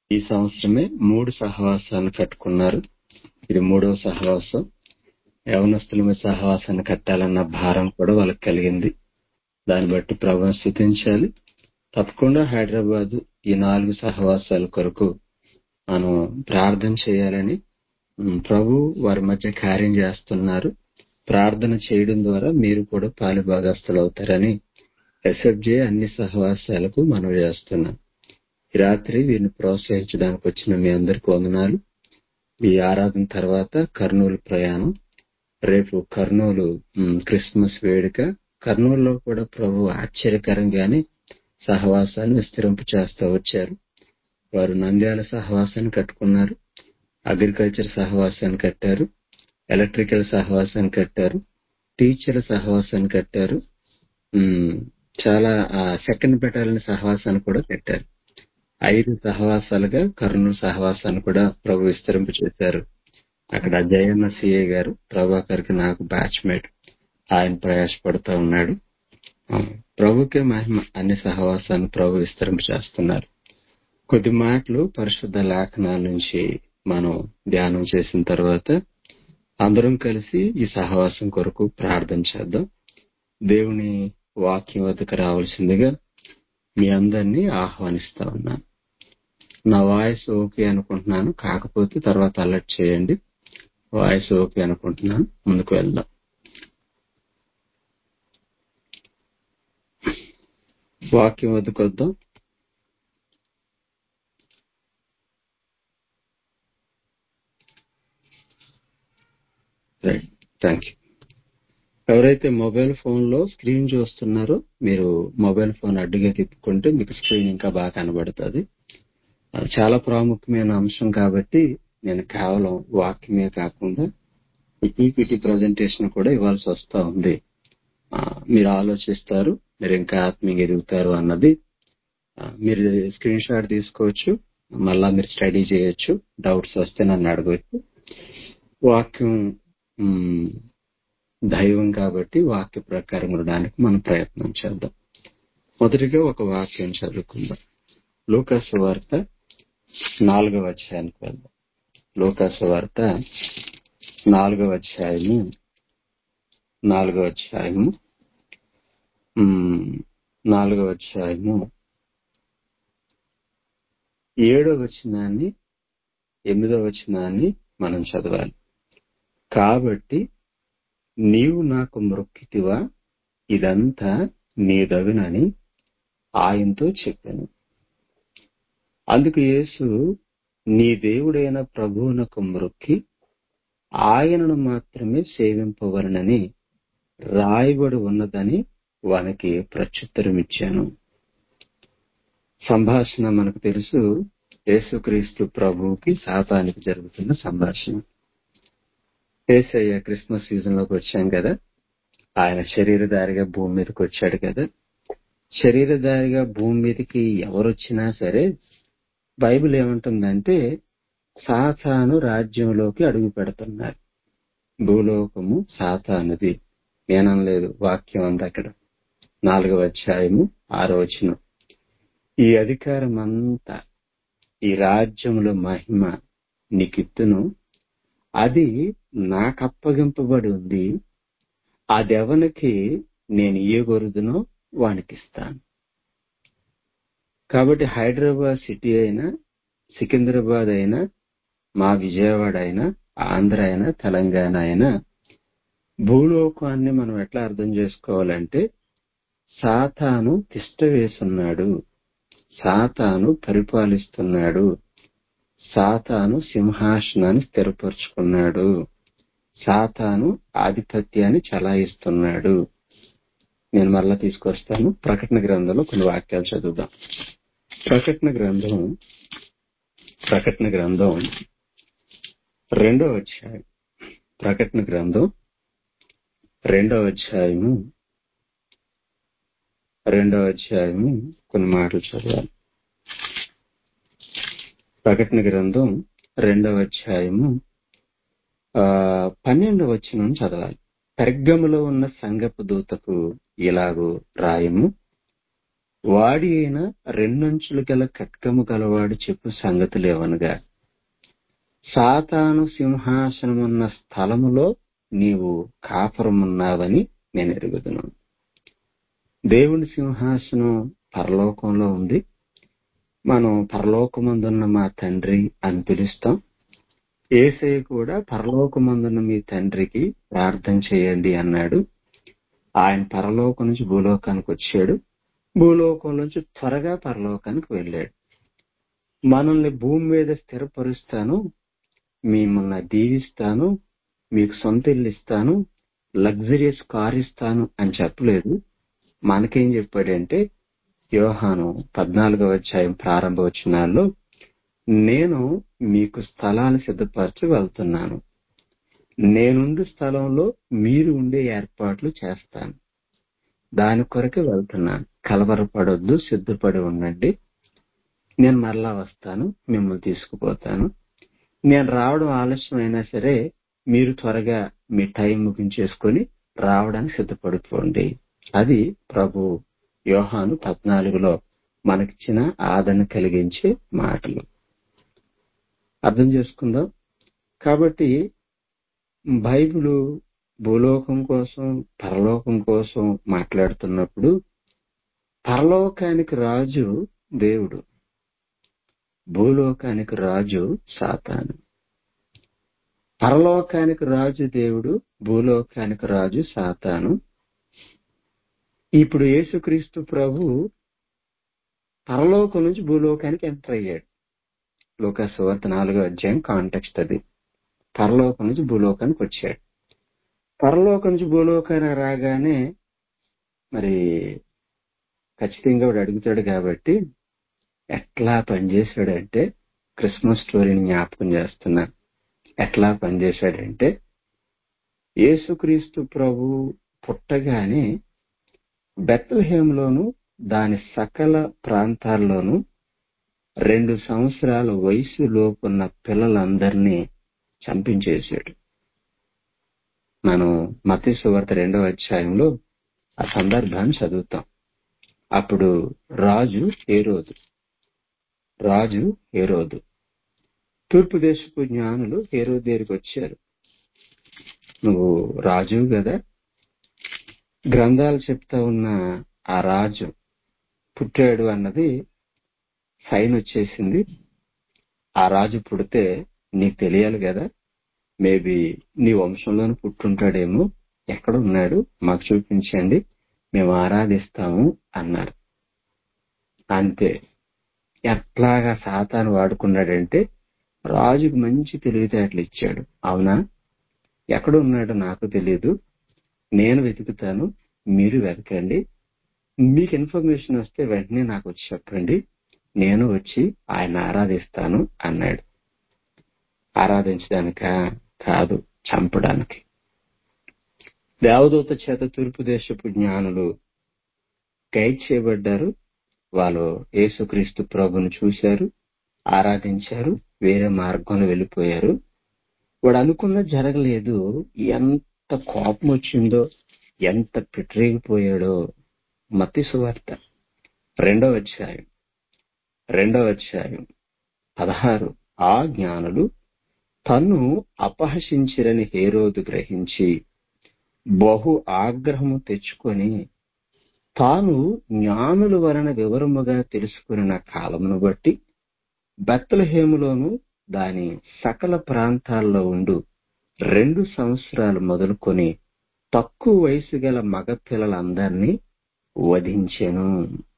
ఈ సంవత్సరమే మూడు సహవాసాలను కట్టుకున్నారు ఇది మూడవ సహవాసం యవనస్తుల మీద సహవాసాన్ని కట్టాలన్న భారం కూడా వాళ్ళకి కలిగింది దాన్ని బట్టి ప్రభుత్వం స్థుతించాలి తప్పకుండా హైదరాబాద్ ఈ నాలుగు సహవాసాల కొరకు మనం ప్రార్థన చేయాలని ఉమ్, ప్రభు వారి మధ్య కార్యం చేస్తున్నారు ప్రార్థన చేయడం ద్వారా మీరు కూడా పాలుభాగస్తులు అవుతారని ఎస్ఎఫ్జే అన్ని సహవాసాలకు మనం చేస్తున్నాం ఈ రాత్రి వీరిని ప్రోత్సహించడానికి వచ్చిన మీ అందరికి వందనాలు ఈ ఆరాధన తర్వాత కర్నూలు ప్రయాణం రేపు కర్నూలు ఉమ్, క్రిస్మస్ వేడుక కర్నూలులో కూడా ప్రభు ఆశ్చర్యకరంగానే సహవాసాన్ని విస్తరింపు చేస్తూ వచ్చారు వారు నంద్యాల సహవాసాన్ని కట్టుకున్నారు అగ్రికల్చర్ సహవాసాన్ని కట్టారు ఎలక్ట్రికల్ సహవాసాన్ని కట్టారు టీచర్ సహవాసాన్ని కట్టారు ఉమ్, చాలా సెకండ్ బెటాలియన్ సహవాసాన్ని కూడా కట్టారు ఐదు సహవాసాలుగా కర్నూలు సహవాసాన్ని కూడా ప్రభు విస్తరింపు చేశారు అక్కడ జయన్న సిఏ గారు ప్రభాకర్ కి నాకు బ్యాచ్మేట్ ఆయన ప్రయాసపడుతూ ఉన్నాడు ఆ, ప్రభుకే మహిమ అన్ని సహవాసాన్ని ప్రభు విస్తరింపు చేస్తున్నారు కొద్ది మాటలు పరిశుద్ధ లేఖనాల నుంచి మనం ధ్యానం చేసిన తర్వాత అందరం కలిసి ఈ సహవాసం కొరకు ప్రార్థన చేద్దాం దేవుని వాక్యం వద్దకు రావాల్సిందిగా మీ అందరినీ ఆహ్వానిస్తా ఉన్నాను నా వాయిస్ ఓకే అనుకుంటున్నాను కాకపోతే తర్వాత అలర్ట్ చేయండి వాయిస్ ఓకే అనుకుంటున్నాను ముందుకు వెళ్దాం వాక్యం వద్దకు వద్దాం రైట్ థ్యాంక్ యూ ఎవరైతే మొబైల్ ఫోన్ లో స్క్రీన్ చూస్తున్నారో మీరు మొబైల్ ఫోన్ అడ్డుగా తిప్పుకుంటే మీకు స్క్రీన్ ఇంకా బాగా కనబడుతుంది ఆ, చాలా ప్రాముఖ్యమైన అంశం కాబట్టి నేను కేవలం వాక్యమే కాకుండా ఈక్విటీ ప్రజెంటేషన్ కూడా ఇవ్వాల్సి వస్తా ఉంది ఆ, మీరు ఆలోచిస్తారు మీరు ఇంకా ఆత్మీయంగా ఎదుగుతారు అన్నది ఆ, మీరు స్క్రీన్ షాట్ తీసుకోవచ్చు మళ్ళా మీరు స్టడీ చేయొచ్చు డౌట్స్ వస్తే నన్ను అడగవచ్చు వాక్యం మ్, దైవం కాబట్టి వాక్య ప్రకారం ఉండడానికి మనం ప్రయత్నం చేద్దాం మొదటిగా ఒక వాక్యం చదువుకుందాం లూకాసు వార్త నాలుగవ అధ్యాయానికి వెళ్దాం లూకాసు వార్త నాలుగవ అధ్యాయము నాలుగవ అధ్యాయము మ్, నాలుగవ అధ్యాయము ఏడవ వచనాన్ని ఎనిమిదవ వచనాన్ని మనం చదవాలి కాబట్టి నీవు నాకు మొక్కితివా ఇదంతా నీదగునని ఆయనతో చెప్పాను అందుకు యేసు నీ దేవుడైన ప్రభువునకు మొక్కి ఆయనను మాత్రమే సేవింపవలనని రాయబడి ఉన్నదని వానికి ప్రత్యుత్తరం ఇచ్చాను సంభాషణ మనకు తెలుసు యేసుక్రీస్తు ప్రభువుకి శాతానికి జరుగుతున్న సంభాషణ ఏసయ్య క్రిస్మస్ సీజన్ లోకి వచ్చాం కదా ఆయన శరీరధారిగా భూమి మీదకి వచ్చాడు కదా శరీరధారిగా భూమి మీదకి ఎవరొచ్చినా సరే బైబిల్ ఏమంటుందంటే సాతాను రాజ్యంలోకి అడుగు పెడుతున్నారు భూలోకము సాతానుది నేనలేదు వాక్యం అంది అక్కడ నాలుగవ అధ్యాయము ఆరో వచనం ఈ అధికారం అంతా ఈ రాజ్యముల మహిమ నీకిత్తును అది నాకు అప్పగింపబడి ఉంది అదెవనికి నేను ఇయ్యగొరుదునో వానికిస్తాను కాబట్టి హైదరాబాద్ సిటీ అయినా సికింద్రాబాద్ అయినా మా విజయవాడ అయినా ఆంధ్ర అయినా తెలంగాణ అయినా భూలోకాన్ని మనం ఎట్లా అర్థం చేసుకోవాలంటే సాతాను తిష్ట వేసున్నాడు సాతాను పరిపాలిస్తున్నాడు సాతాను సింహాసనాన్ని స్థిరపరుచుకున్నాడు సాతాను ఆధిపత్యాన్ని చలాయిస్తున్నాడు నేను మరలా తీసుకొస్తాను ప్రకటన గ్రంథంలో కొన్ని వాక్యాలు చదువుదాం ప్రకటన గ్రంథం ప్రకటన గ్రంథం రెండో అధ్యాయం ప్రకటన గ్రంథం రెండో అధ్యాయము రెండో అధ్యాయము కొన్ని మాటలు చదవాలి ప్రకటన గ్రంథం రెండవ అధ్యాయము ఆ, పన్నెండవ వచనం చదవాలి పెర్గములో ఉన్న సంగపు దూతకు ఇలాగూ రాయము వాడి అయిన రెండంచులు గల ఖడ్గము గలవాడు చెప్పు సంగతులేవనగా సాతాను సింహాసనమున్న స్థలములో నీవు కాపురమున్నావని నేను ఎరుగుదును దేవుని సింహాసనం పరలోకంలో ఉంది మనం పరలోకమందున్న మా తండ్రి అని పిలుస్తాం ఏసై కూడా పరలోకమందున్న మీ తండ్రికి ప్రార్థన చేయండి అన్నాడు ఆయన పరలోకం నుంచి భూలోకానికి వచ్చాడు భూలోకం నుంచి త్వరగా పరలోకానికి వెళ్ళాడు మనల్ని భూమి మీద స్థిరపరుస్తాను మిమ్మల్ని దీవిస్తాను మీకు సొంత ఇల్లు ఇస్తాను లగ్జరియస్ కార్ ఇస్తాను అని చెప్పలేదు మనకేం చెప్పాడంటే యోహాను పద్నాలుగవ అధ్యాయం ప్రారంభ వచనాల్లో నేను మీకు స్థలాన్ని సిద్ధపరచి వెళ్తున్నాను నేనుండు స్థలంలో మీరు ఉండే ఏర్పాట్లు చేస్తాను దాని కొరకు వెళ్తున్నాను కలవరపడొద్దు సిద్ధపడి ఉండండి నేను మరలా వస్తాను మిమ్మల్ని తీసుకుపోతాను నేను రావడం ఆలస్యం అయినా సరే మీరు త్వరగా మీ టైం ముగించేసుకొని రావడానికి సిద్ధపడిపోండి అది ప్రభు యోహాను పద్నాలుగులో మనకిచ్చిన ఆదరణ కలిగించే మాటలు అర్థం చేసుకుందాం కాబట్టి బైబిల్ భూలోకం కోసం పరలోకం కోసం మాట్లాడుతున్నప్పుడు పరలోకానికి రాజు దేవుడు భూలోకానికి రాజు సాతాను పరలోకానికి రాజు దేవుడు భూలోకానికి రాజు సాతాను ఇప్పుడు యేసుక్రీస్తు ప్రభు పరలోకం నుంచి భూలోకానికి ఎంటర్ అయ్యాడు లోకసువార్త నాలుగో అధ్యాయం కాంటెక్స్ట్ అది పరలోకం నుంచి భూలోకానికి వచ్చాడు పరలోకం నుంచి భూలోకానికి రాగానే మరి ఖచ్చితంగా వాడు అడుగుతాడు కాబట్టి ఎట్లా పనిచేశాడంటే క్రిస్మస్ స్టోరీని జ్ఞాపకం చేస్తున్నా ఎట్లా పనిచేశాడంటే యేసుక్రీస్తు ప్రభు పుట్టగానే బెత్లహేంలోను దాని సకల ప్రాంతాల్లోనూ రెండు సంవత్సరాల వయసు లోపున్న పిల్లలందరినీ చంపించేశాడు మనం మతి సువార్త రెండవ అధ్యాయంలో ఆ సందర్భాన్ని చదువుతాం అప్పుడు రాజు హేరోదు రాజు హేరోదు తూర్పు దేశపు జ్ఞానులు హేరోదు దగ్గరికి వచ్చారు నువ్వు రాజు కదా గ్రంథాలు చెప్తా ఉన్న ఆ రాజు పుట్టాడు అన్నది సైన్ వచ్చేసింది ఆ రాజు పుడితే నీకు తెలియాలి కదా మేబీ నీ వంశంలోనే పుట్టుంటాడేమో ఎక్కడ ఉన్నాడు మాకు చూపించండి మేము ఆరాధిస్తాము అన్నారు అంతే ఎట్లాగా సాతాను వాడుకున్నాడంటే రాజుకు మంచి తెలివితేటలు ఇచ్చాడు అవునా ఎక్కడ ఉన్నాడో నాకు తెలియదు నేను వెతుకుతాను మీరు వెతకండి మీకు ఇన్ఫర్మేషన్ వస్తే వెంటనే నాకు వచ్చి చెప్పండి నేను వచ్చి ఆయన ఆరాధిస్తాను అన్నాడు ఆరాధించడానిక కాదు చంపడానికి దేవదూత చేత తూర్పు దేశపు జ్ఞానులు గైడ్ చేయబడ్డారు వాళ్ళు యేసుక్రీస్తు ప్రభును చూశారు ఆరాధించారు వేరే మార్గంలో వెళ్ళిపోయారు వాడు అనుకున్న జరగలేదు ఎంత కోపం వచ్చిందో ఎంత పిట్రేగిపోయాడో మతి సువార్త రెండవ అధ్యాయం రెండవ అధ్యాయం పదహారు ఆ జ్ఞానులు తన్ను అపహసించిరని హేరోదు గ్రహించి బహు ఆగ్రహము తెచ్చుకొని తాను జ్ఞానుల వలన వివరముగా తెలుసుకున్న కాలమును బట్టి బెత్తలహేములోను దాని సకల ప్రాంతాల్లో ఉండు రెండు సంవత్సరాలు మొదలుకొని తక్కువ వయసు గల మగపిల్లలందరినీ వధించెను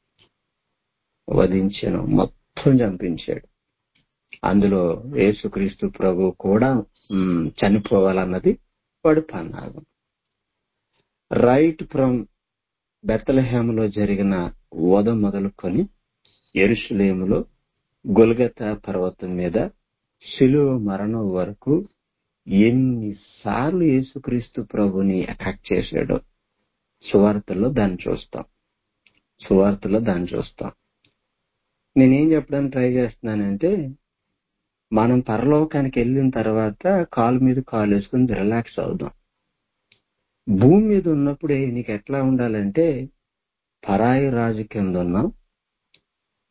వధించెను మొత్తం చంపించాడు అందులో యేసుక్రీస్తు ప్రభు కూడా ఉమ్, చనిపోవాలన్నది వాడు పన్నాగం రైట్ ఫ్రమ్ బెత్తలహేములో జరిగిన వధ మొదలుకొని ఎరుషులేములో గొల్గతా పర్వతం మీద శిలువ మరణం వరకు ఎన్నిసార్లు యేసుక్రీస్తు ప్రభుని అటాక్ చేశాడో సువార్తల్లో దాన్ని చూస్తాం సువార్తలో దాన్ని చూస్తాం నేనేం చెప్పడానికి ట్రై చేస్తున్నానంటే మనం పరలోకానికి వెళ్ళిన తర్వాత కాలు మీద కాలు వేసుకుని రిలాక్స్ అవుదాం భూమి మీద ఉన్నప్పుడే నీకు ఎట్లా ఉండాలంటే పరాయి రాజు కింద ఉన్నాం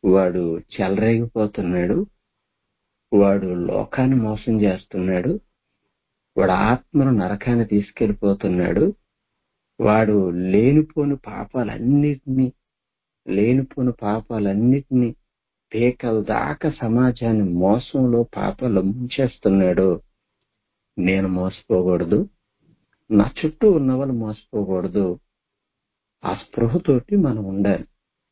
వాడు చెలరేగిపోతున్నాడు వాడు లోకాన్ని మోసం చేస్తున్నాడు వాడు ఆత్మను నరకాన్ని తీసుకెళ్లిపోతున్నాడు వాడు లేనిపోని పాపాలన్నిటినీ లేనిపోని పాపాలన్నిటినీ పేకల దాకా సమాజాన్ని మోసంలో పాపాలు ముంచేస్తున్నాడు నేను మోసపోకూడదు నా చుట్టూ ఉన్న వాళ్ళు మోసపోకూడదు ఆ స్పృహతోటి మనం ఉండాలి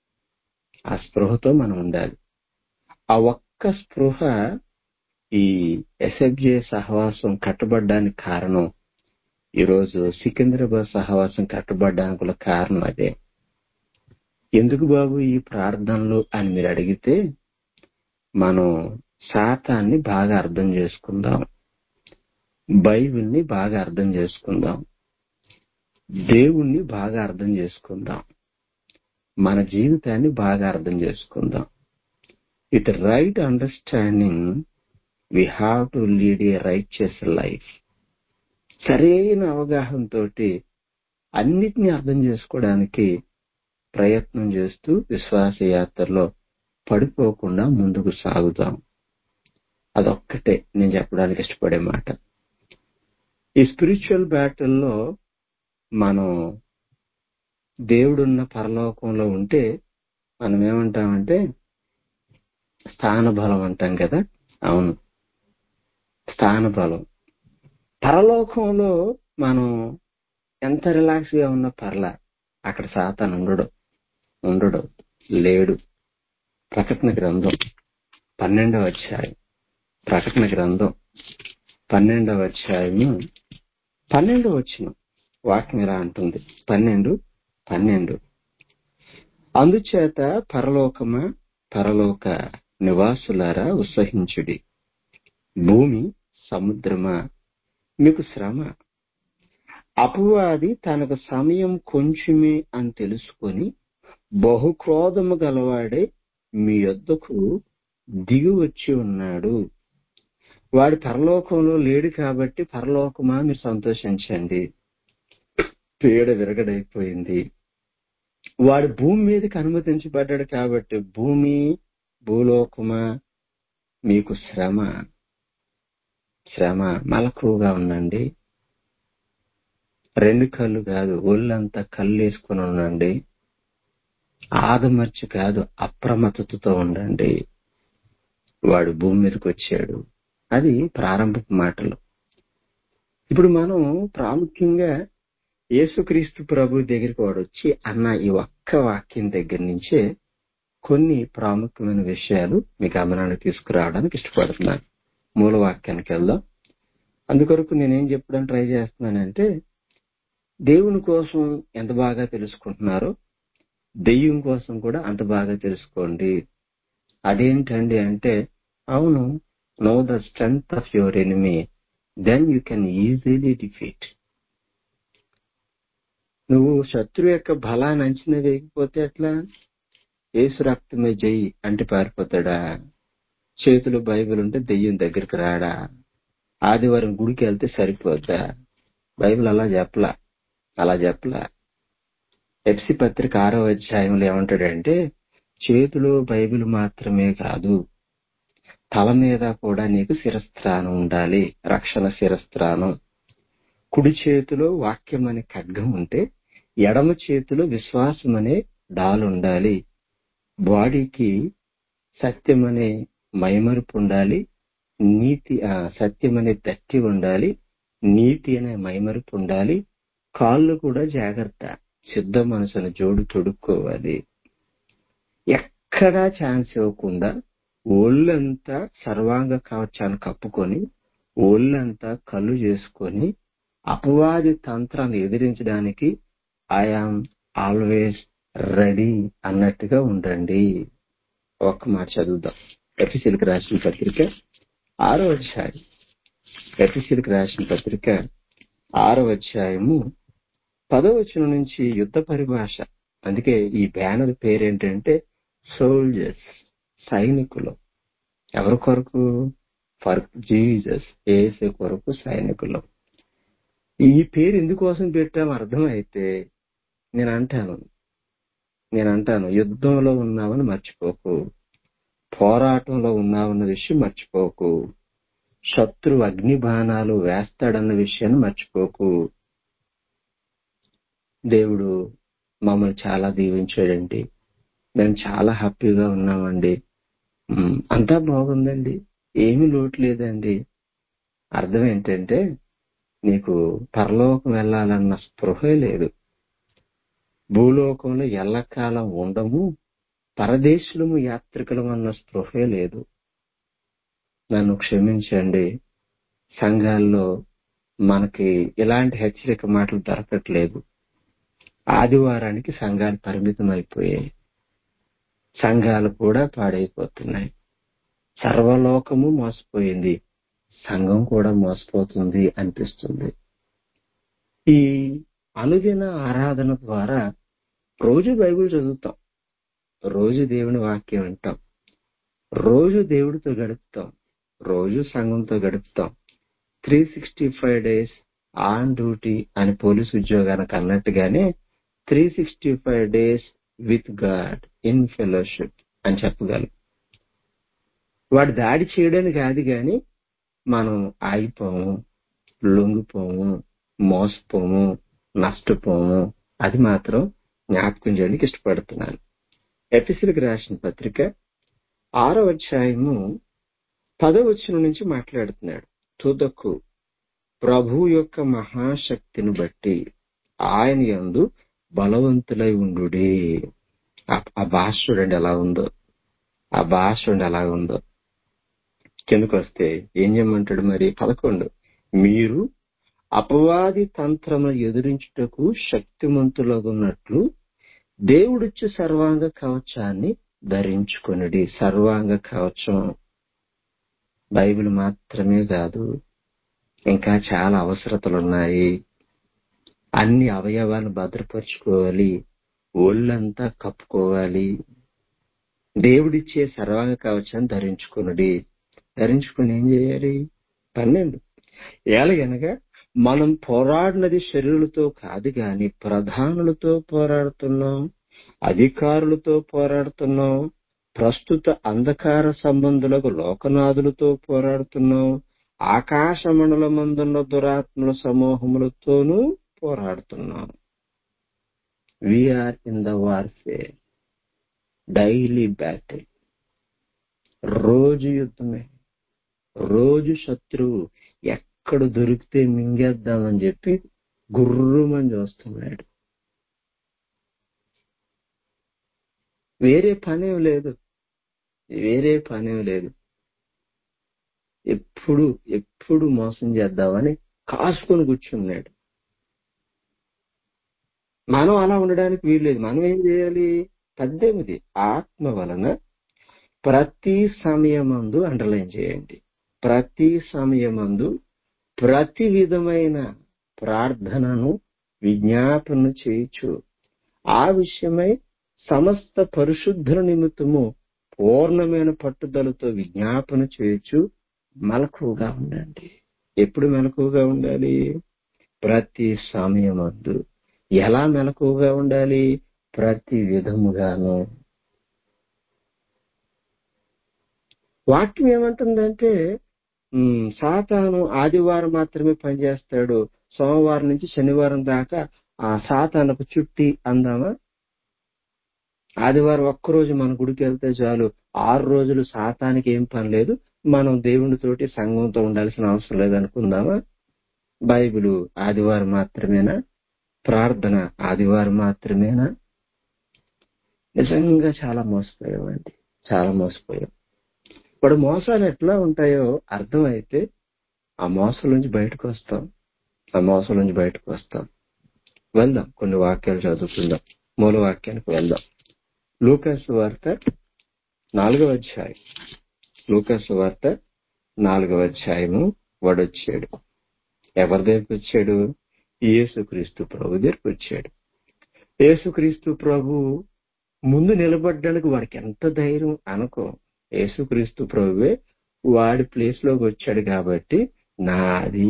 ఆ స్పృహతో మనం ఉండాలి ఆ ఒక్క స్పృహ ఈ ఎస్ఎఫ్జే సహవాసం కట్టబడ్డానికి కారణం ఈరోజు సికింద్రాబాద్ సహవాసం కట్టబడ్డానికి గల కారణం అదే ఎందుకు బాబు ఈ ప్రార్థనలు అని మీరు అడిగితే మనం శాతాన్ని బాగా అర్థం చేసుకుందాం బైబిల్ని బాగా అర్థం చేసుకుందాం దేవుణ్ణి బాగా అర్థం చేసుకుందాం మన జీవితాన్ని బాగా అర్థం చేసుకుందాం with right understanding we have to lead a righteous life సరైన అవగాహనతో అన్నిటినీ అర్థం చేసుకోవడానికి ప్రయత్నం చేస్తూ విశ్వాస యాత్రలో పడిపోకుండా ముందుకు సాగుతాం అదొక్కటే నేను చెప్పడానికి ఇష్టపడే మాట ఈ స్పిరిచువల్ బ్యాటిల్లో మనం దేవుడున్న పరలోకంలో ఉంటే మనం ఏమంటామంటే స్థాన బలం అంటాం కదా అవును స్థాన బలం పరలోకంలో మనం ఎంత రిలాక్స్ గా ఉన్న పర్లా అక్కడ సాతాను ఉండడు ఉండడు లేడు ప్రకటన గ్రంథం పన్నెండవ అధ్యాయం ప్రకటన గ్రంథం పన్నెండవ అధ్యాయము పన్నెండవ వచ్చిన వాక్యం ఇలా అంటుంది పన్నెండు పన్నెండు అందుచేత పరలోకమా పరలోక నివాసులారా ఉత్సహించుడి భూమి సముద్రమా మీకు శ్రమ అపవాది తనకు సమయం కొంచెమే అని తెలుసుకొని బహుక్రోధము గలవాడే మీ యొద్దకు దిగి వచ్చి ఉన్నాడు వాడి పరలోకంలో లేడు కాబట్టి పరలోకమా మీరు సంతోషించండి పేడ విరగడైపోయింది వాడు భూమి మీదకి అనుమతించబడ్డాడు కాబట్టి భూమి భూలోకమా మీకు శ్రమ శ్రమ మలకువగా ఉండండి రెండు కళ్ళు కాదు ఒళ్ళంతా కళ్ళు వేసుకుని ఉండండి ఆదమర్చి కాదు అప్రమత్తతతో ఉండండి వాడు భూమి మీదకి వచ్చాడు అది ప్రారంభపు మాటలు ఇప్పుడు మనం ప్రాముఖ్యంగా యేసుక్రీస్తు ప్రభు దగ్గరికి వాడు వచ్చి అన్న ఈ ఒక్క వాక్యం దగ్గర నుంచే కొన్ని ప్రాముఖ్యమైన విషయాలు మీ గమనానికి తీసుకురావడానికి ఇష్టపడుతున్నాను మూల వాక్యానికి వెళ్దాం అందుకొరకు నేనేం చెప్పడానికి ట్రై చేస్తున్నానంటే దేవుని కోసం ఎంత బాగా తెలుసుకుంటున్నారో దెయ్యం కోసం కూడా అంత బాగా తెలుసుకోండి అదేంటండి అంటే అవును know the strength of your enemy then you can easily defeat నువ్వు శత్రు యొక్క బలాన్ని అంచనా వేయకపోతే ఎట్లా ఏసు రక్తమే జై అంటే పారిపోతాడా చేతిలో బైబిల్ ఉంటే దెయ్యం దగ్గరికి రాడా ఆదివారం గుడికి వెళ్తే సరిపోద్దా బైబిల్ అలా చెప్పలా అలా చెప్పలా ఎఫ్సి పత్రిక ఆరో అధ్యాయంలో ఏమంటాడంటే చేతిలో బైబిల్ మాత్రమే కాదు తల మీద కూడా నీకు శిరస్త్రానం ఉండాలి రక్షణ శిరస్త్రానం కుడి చేతిలో వాక్యం అనే ఖడ్గం ఉంటే ఎడమ చేతిలో విశ్వాసం అనే డాలు ఉండాలి బాడీకి సత్యం అనే మైమరుపు ఉండాలి నీతి ఆ, సత్యం అనే దట్టి ఉండాలి నీతి అనే మైమరుపు ఉండాలి కాళ్ళు కూడా జాగ్రత్త సిద్ధ మనసును జోడు తొడుక్కోవాలి ఎక్కడా ఛాన్స్ ఇవ్వకుండా ఒళ్ళంతా సర్వాంగ కవచాన్ని కప్పుకొని ఒళ్ళంతా కళ్ళు చేసుకొని అపవాది తంత్రాన్ని ఎదిరించడానికి ఐఆమ్ ఆల్వేస్ రెడీ అన్నట్టుగా ఉండండి ఒక్క మాట చదువుదాం ఎఫ్ఎస్సీలకు రాసిన పత్రిక ఆరో అధ్యాయం ఎఫ్ఎస్సీలకు రాసిన పత్రిక ఆరో అధ్యాయము పదవచనం నుంచి యుద్ధ పరిభాష అందుకే ఈ బ్యానర్ పేరేంటంటే సోల్జర్స్ సైనికులు ఎవరి కొరకు ఫర్ జీసస్ ఏసే కొరకు సైనికులు ఈ పేరు ఎందుకోసం పెట్టామో అర్థమైతే నేను అంటాను నేను అంటాను యుద్ధంలో ఉన్నామని మర్చిపోకు పోరాటంలో ఉన్నావన్న విషయం మర్చిపోకు శత్రు అగ్ని బాణాలు వేస్తాడన్న విషయాన్ని మర్చిపోకు దేవుడు మమ్మల్ని చాలా దీవించాడండి మేము చాలా హ్యాపీగా ఉన్నామండి ఉమ్, అంతా బాగుందండి ఏమీ లోటు లేదండి అర్థం ఏంటంటే నీకు పరలోకం వెళ్ళాలన్న స్పృహే లేదు భూలోకంలో ఎల్లకాలం ఉండము పరదేశులము యాత్రికులం అన్న స్పృహే లేదు నన్ను క్షమించండి సంఘాల్లో మనకి ఇలాంటి హెచ్చరిక మాటలు దొరకట్లేదు ఆదివారానికి సంఘాలు పరిమితం అయిపోయాయి సంఘాలు కూడా పాడైపోతున్నాయి సర్వలోకము మోసపోయింది సంఘం కూడా మోసపోతుంది అనిపిస్తుంది ఈ అనుదిన ఆరాధన ద్వారా రోజు బైబిల్ చదువుతాం రోజు దేవుని వాక్యం వింటాం రోజు దేవుడితో గడుపుతాం రోజు సంఘంతో గడుపుతాం three sixty five days on duty అని పోలీస్ ఉద్యోగానికి అన్నట్టుగానే three sixty five days with God in fellowship అని చెప్పగలం వాడు దాడి చేయడానికి కాదు గాని మనం ఆగిపోము లొంగిపోము మోసపోము నష్టపోము అది మాత్రం జ్ఞాపకం చేయడానికి ఇష్టపడుతున్నాను ఎపిసిలకు రాసిన పత్రిక ఆరో అధ్యాయము పదవచనం నుంచి మాట్లాడుతున్నాడు తుదకు ప్రభు యొక్క మహాశక్తిని బట్టి ఆయన యందు బలవంతులై ఉండు ఆ భాష చూడండి ఎలా ఉందో ఆ భాష చూడండి ఎలా ఉందో కిందకు వస్తే ఏం చేయమంటాడు మరి పదకొండు మీరు అపవాది తంత్రము ఎదురించుటకు శక్తిమంతులగున్నట్లు దేవుడిచ్చు సర్వాంగ కవచాన్ని ధరించుకొనుడి సర్వాంగ కవచం బైబిల్ మాత్రమే కాదు ఇంకా చాలా అవసరతలున్నాయి అన్ని అవయవాలు భద్రపరుచుకోవాలి ఒళ్ళంతా కప్పుకోవాలి దేవుడిచ్చే సర్వాంగ కవచాన్ని ధరించుకునుడి ధరించుకుని ఏం చేయాలి పన్నెండు ఏలగనగా మనం పోరాడినది శరీరులతో కాదు గాని ప్రధానులతో పోరాడుతున్నాం అధికారులతో పోరాడుతున్నాం ప్రస్తుత అంధకార సంబంధులకు లోకనాథులతో పోరాడుతున్నాం ఆకాశ మండలమందున్న దురాత్మల సమూహములతోనూ పోరాడుతున్నాం we are in the warfare daily battle రోజు యుద్ధమే రోజు శత్రువు ఎక్కడ దొరికితే మింగేద్దామని చెప్పి గుర్రుమని చూస్తున్నాడు వేరే పనేం లేదు వేరే పనేం లేదు ఎప్పుడు ఎప్పుడు మోసం చేద్దామని కాసుకొని కూర్చున్నాడు మనం అలా ఉండడానికి వీల్లేదు మనం ఏం చేయాలి పద్దెనిమిది ఆత్మ వలన ప్రతి సమయమందు అండర్లైన్ చేయండి ప్రతి సమయమందు ప్రతి విధమైన ప్రార్థనను విజ్ఞాపన చేయొచ్చు ఆ విషయమై సమస్త పరిశుద్ధుల నిమిత్తము పూర్ణమైన పట్టుదలతో విజ్ఞాపన చేయొచ్చు మెలకువగా ఉండండి ఎప్పుడు మెలకువగా ఉండాలి ప్రతి సమయమందు ఎలా మెలకువగా ఉండాలి ప్రతి విధముగాను వాక్యం ఏమంటుందంటే ఉమ్, సాతాను ఆదివారం మాత్రమే పనిచేస్తాడు సోమవారం నుంచి శనివారం దాకా ఆ సాతానకు చుట్టి అందామా ఆదివారం ఒక్కరోజు మన గుడికి వెళ్తే చాలు ఆరు రోజులు సాతానికి ఏం పని లేదు మనం దేవునితోటి సంఘంతో ఉండాల్సిన అవసరం లేదనుకుందామా బైబిల్ ఆదివారం మాత్రమేనా ప్రార్థన ఆదివారం మాత్రమేనా నిజంగా చాలా మోసపోయామండి చాలా మోసపోయాం ఇప్పుడు మోసాలు ఎట్లా ఉంటాయో అర్థమైతే ఆ మోసం నుంచి బయటకు వస్తాం ఆ మోసం నుంచి బయటకు వస్తాం వెళ్దాం కొన్ని వాక్యాలు చదువుకుందాం మూల వాక్యానికి వెళ్దాం లూకాసు వార్త నాలుగవ అధ్యాయం లూకాసు వార్త నాలుగవ అధ్యాయము వాడొచ్చాడు ఎవరి దగ్గరికి వచ్చాడు యేసుక్రీస్తు ప్రభు దగ్గరికి వచ్చాడు యేసుక్రీస్తు ప్రభు ముందు నిలబడ్డానికి వాడికి ఎంత ధైర్యం అనుకో యేసుక్రీస్తు ప్రభువే వాడి ప్లేస్ లోకి వచ్చాడు కాబట్టి నాది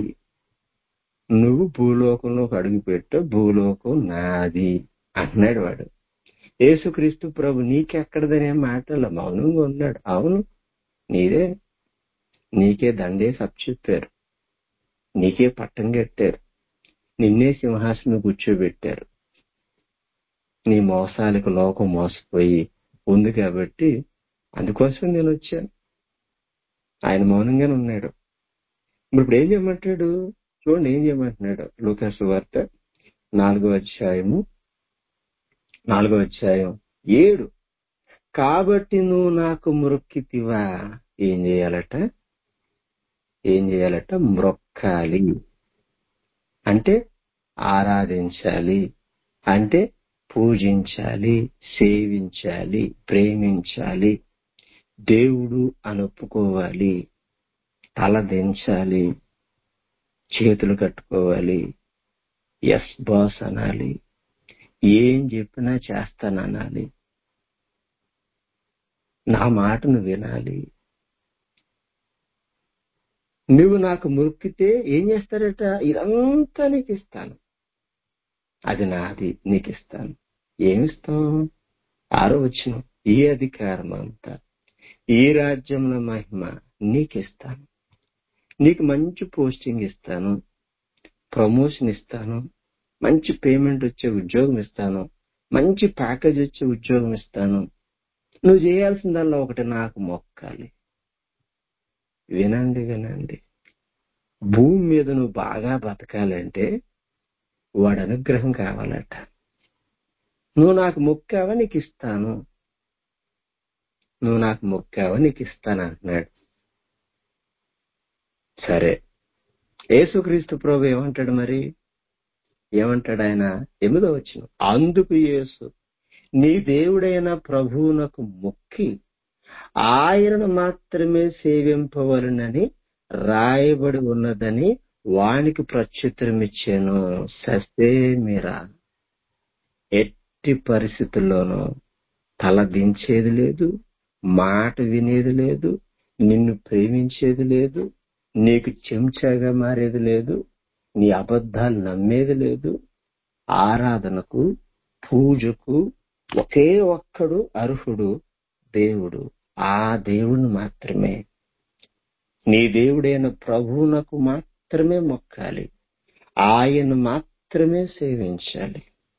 నువ్వు భూలోకంలోకి అడుగు పెట్టు భూలోకం నాది అన్నాడు వాడు యేసుక్రీస్తు ప్రభు నీకెక్కడదనే మాటలు మౌనంగా ఉన్నాడు అవును నీదే నీకే దండేసి అప్పచెప్పారు నీకే పట్టం కట్టారు నిన్నే సింహాసనం కూర్చోబెట్టారు నీ మోసాలకు లోకం మోసపోయి ఉంది కాబట్టి అందుకోసం నేను వచ్చాను ఆయన మౌనంగానే ఉన్నాడు మరి ఇప్పుడు ఏం చేయమంటాడు చూడండి ఏం చేయమంటున్నాడు లూకాసు వార్త నాలుగో అధ్యాయము నాలుగో అధ్యాయం ఏడు కాబట్టి నువ్వు నాకు మొక్కితివా ఏం చేయాలట ఏం చేయాలట మ్రొక్కాలి అంటే ఆరాధించాలి అంటే పూజించాలి సేవించాలి ప్రేమించాలి దేవుడు అని ఒప్పుకోవాలి తల దించాలి చేతులు కట్టుకోవాలి ఎస్ బాస్ అనాలి ఏం చెప్పినా చేస్తాననాలి నా మాటను వినాలి నువ్వు నాకు మురికితే ఏం చేస్తారట ఇదంతా నీకు ఇస్తాను అది నాది నీకు ఇస్తాను ఏమిస్తావు ఆరో వచ్చిన ఈ అధికారం అంతా ఈ రాజ్యంలో మహిమ నీకు ఇస్తాను నీకు మంచి పోస్టింగ్ ఇస్తాను ప్రమోషన్ ఇస్తాను మంచి పేమెంట్ వచ్చే ఉద్యోగం ఇస్తాను మంచి ప్యాకేజ్ వచ్చే ఉద్యోగం ఇస్తాను నువ్వు చేయాల్సిందల్లా ఒకటి నాకు మొక్కాలి వినండి వినండి భూమి మీద నువ్వు బాగా బతకాలంటే వాడి అనుగ్రహం కావాలట నువ్వు నాకు మొక్కావా నీకు ఇస్తాను నువ్వు నాకు మొక్కావా నీకు ఇస్తాను అంటున్నాడు సరే యేసుక్రీస్తు ప్రభు ఏమంటాడు మరి ఏమంటాడు ఆయన ఎనిమిదో వచ్చిన అందుకు యేసు నీ దేవుడైన ప్రభువునకు మొక్కి ఆయనను మాత్రమే సేవింపవలనని రాయబడి ఉన్నదని వానికి ప్రత్యుత్తరం ఇచ్చాను ససేమిరా ఎట్టి పరిస్థితుల్లోనూ తల దించేది లేదు మాట వినేది లేదు నిన్ను ప్రేమించేది లేదు నీకు చెంచాగా మారేది లేదు నీ అబద్ధాలు నమ్మేది లేదు ఆరాధనకు పూజకు ఒకే ఒక్కడు అర్హుడు దేవుడు ఆ దేవుని మాత్రమే నీ దేవుడైన ప్రభువునకు మాత్రమే మొక్కాలి ఆయన మాత్రమే సేవించాలి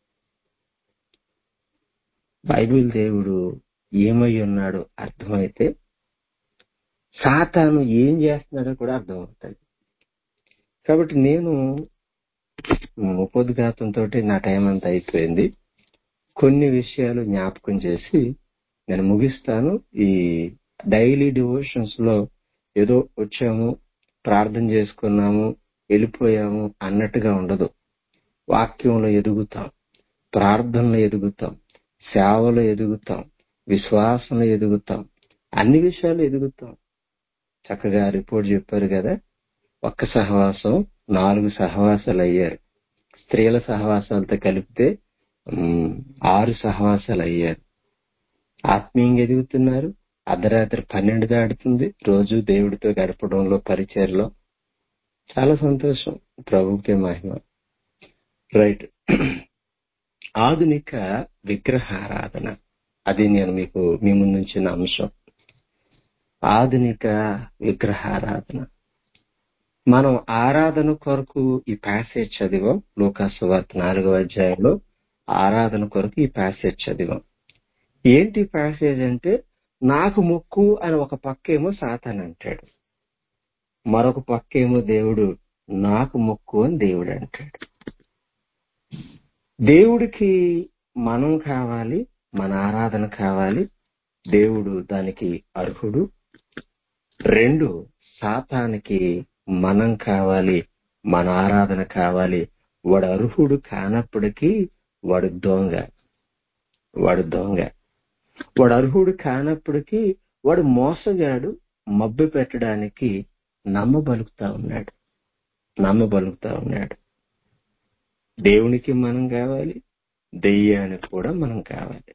బైబిల్ దేవుడు ఏమై ఉన్నాడో అర్థమైతే సాతాను ఏం చేస్తున్నాడో కూడా అర్థమవుతుంది కాబట్టి నేను ఉపోద్ఘాతంతో నా టైం అంతా అయిపోయింది కొన్ని విషయాలు జ్ఞాపకం చేసి నేను ముగిస్తాను ఈ డైలీ డివోషన్స్ లో ఏదో వచ్చాము ప్రార్థన చేసుకున్నాము వెళ్ళిపోయాము అన్నట్టుగా ఉండదు వాక్యంలో ఎదుగుతాం ప్రార్థనలో ఎదుగుతాం సేవలో ఎదుగుతాం విశ్వాసంలో ఎదుగుతాం అన్ని విషయాలు ఎదుగుతాం చక్కగా రిపోర్ట్ చెప్పారు కదా ఒక్క సహవాసం నాలుగు సహవాసాలు అయ్యారు స్త్రీల సహవాసాలతో కలిపితే ఉమ్, ఆరు సహవాసాలు అయ్యారు ఆత్మీయంగా ఎదుగుతున్నారు అర్ధరాత్రి పన్నెండు దాటుతుంది రోజు దేవుడితో గడపడంలో పరిచయలో చాలా సంతోషం ప్రభుకే మహిమ రైట్ ఆధునిక విగ్రహారాధన అది నేను మీకు మీ ముందుంచిన అంశం ఆధునిక విగ్రహారాధన మనం ఆరాధన కొరకు ఈ ప్యాసేజ్ చదివాం లూకాసు వార్త నాలుగవ అధ్యాయంలో ఆరాధన కొరకు ఈ ప్యాసేజ్ చదివాం ఏంటి ప్యాసేజ్ అంటే నాకు మొక్కు అని ఒక పక్కేమో సాతాన్ అంటాడు మరొక పక్కేమో దేవుడు నాకు మొక్కు అని దేవుడు అంటాడు దేవుడికి మనం కావాలి మన ఆరాధన కావాలి దేవుడు దానికి అర్హుడు రెండు సాతానికి మనం కావాలి మన ఆరాధన కావాలి వాడు అర్హుడు కానప్పటికీ వాడు దొంగ వాడు దొంగ వాడు అర్హుడు కానప్పటికీ వాడు మోసగాడు మబ్బు పెట్టడానికి నమ్మబలుకుతా ఉన్నాడు నమ్మబలుకుతా ఉన్నాడు దేవునికి మనం కావాలి దెయ్యానికి కూడా మనం కావాలి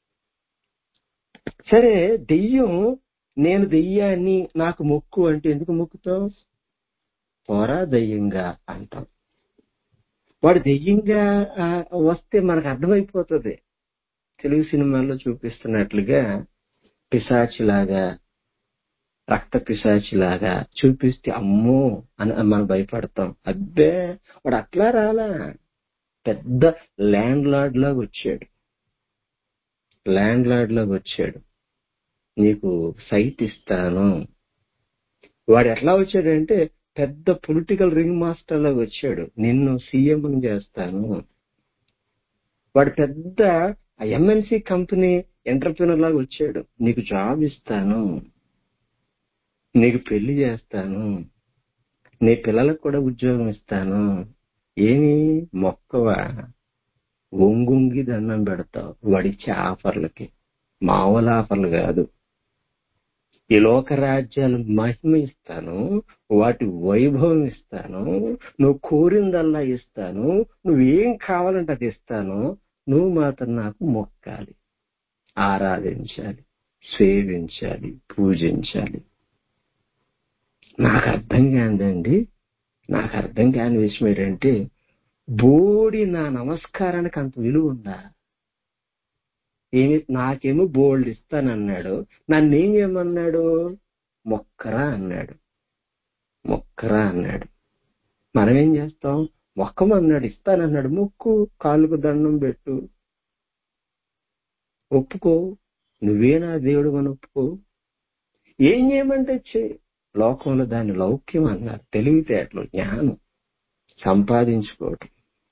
సరే దెయ్యం నేను దెయ్యాన్ని నాకు మొక్కు అంటే ఎందుకు మొక్కుతావు పోరా దెయ్యంగా అంటాం వాడు దెయ్యంగా ఆ, వస్తే మనకు అర్థమైపోతుంది తెలుగు సినిమాల్లో చూపిస్తున్నట్లుగా పిశాచిలాగా రక్త పిశాచిలాగా చూపిస్తే అమ్మో అని మనం భయపడతాం అబ్బే వాడు అట్లా రాలా పెద్ద ల్యాండ్ లార్డ్ లాగా వచ్చాడు ల్యాండ్ లార్డ్ లాగా వచ్చాడు నీకు సైట్ ఇస్తాను వాడు ఎట్లా వచ్చాడంటే పెద్ద పొలిటికల్ రింగ్ మాస్టర్ లాగా వచ్చాడు నిన్ను సీఎం చేస్తాను వాడు పెద్ద ఎంఎన్సి కంపెనీ ఎంటర్ప్రినర్ లాగా వచ్చాడు నీకు జాబ్ ఇస్తాను నీకు పెళ్లి చేస్తాను నీ పిల్లలకు కూడా ఉద్యోగం ఇస్తాను ఏమి మొక్కవా ఒంగుంగి దండం పెడతావు వాడిచ్చే ఆఫర్లకి మామూలు ఆఫర్లు కాదు ఈ లోక రాజ్యాలు మహిమ ఇస్తాను వాటి వైభవం ఇస్తాను నువ్వు కోరిందల్లా ఇస్తాను నువ్వేం కావాలంటే అది ఇస్తాను నువ్వు మాత్రం నాకు మొక్కాలి ఆరాధించాలి సేవించాలి పూజించాలి నాకు అర్థం కాదండి నాకు అర్థం కాని విషయం ఏంటంటే బోడి నా నమస్కారానికి అంత విలువ ఉందా ఏమి నాకేమో బోల్డ్ ఇస్తానన్నాడు నన్ను ఏం చేయమన్నాడు మొక్కరా అన్నాడు మొక్కరా అన్నాడు మనం ఏం చేస్తాం మొక్కమన్నాడు ఇస్తానన్నాడు మొక్కు కాలుకు దండం పెట్టు ఒప్పుకో నువ్వే నా దేవుడు అని ఒప్పుకో ఏం చేయమంటే చే లోకంలో దాన్ని లౌక్యం అన్నారు తెలివితేటలు జ్ఞానం సంపాదించుకోవటం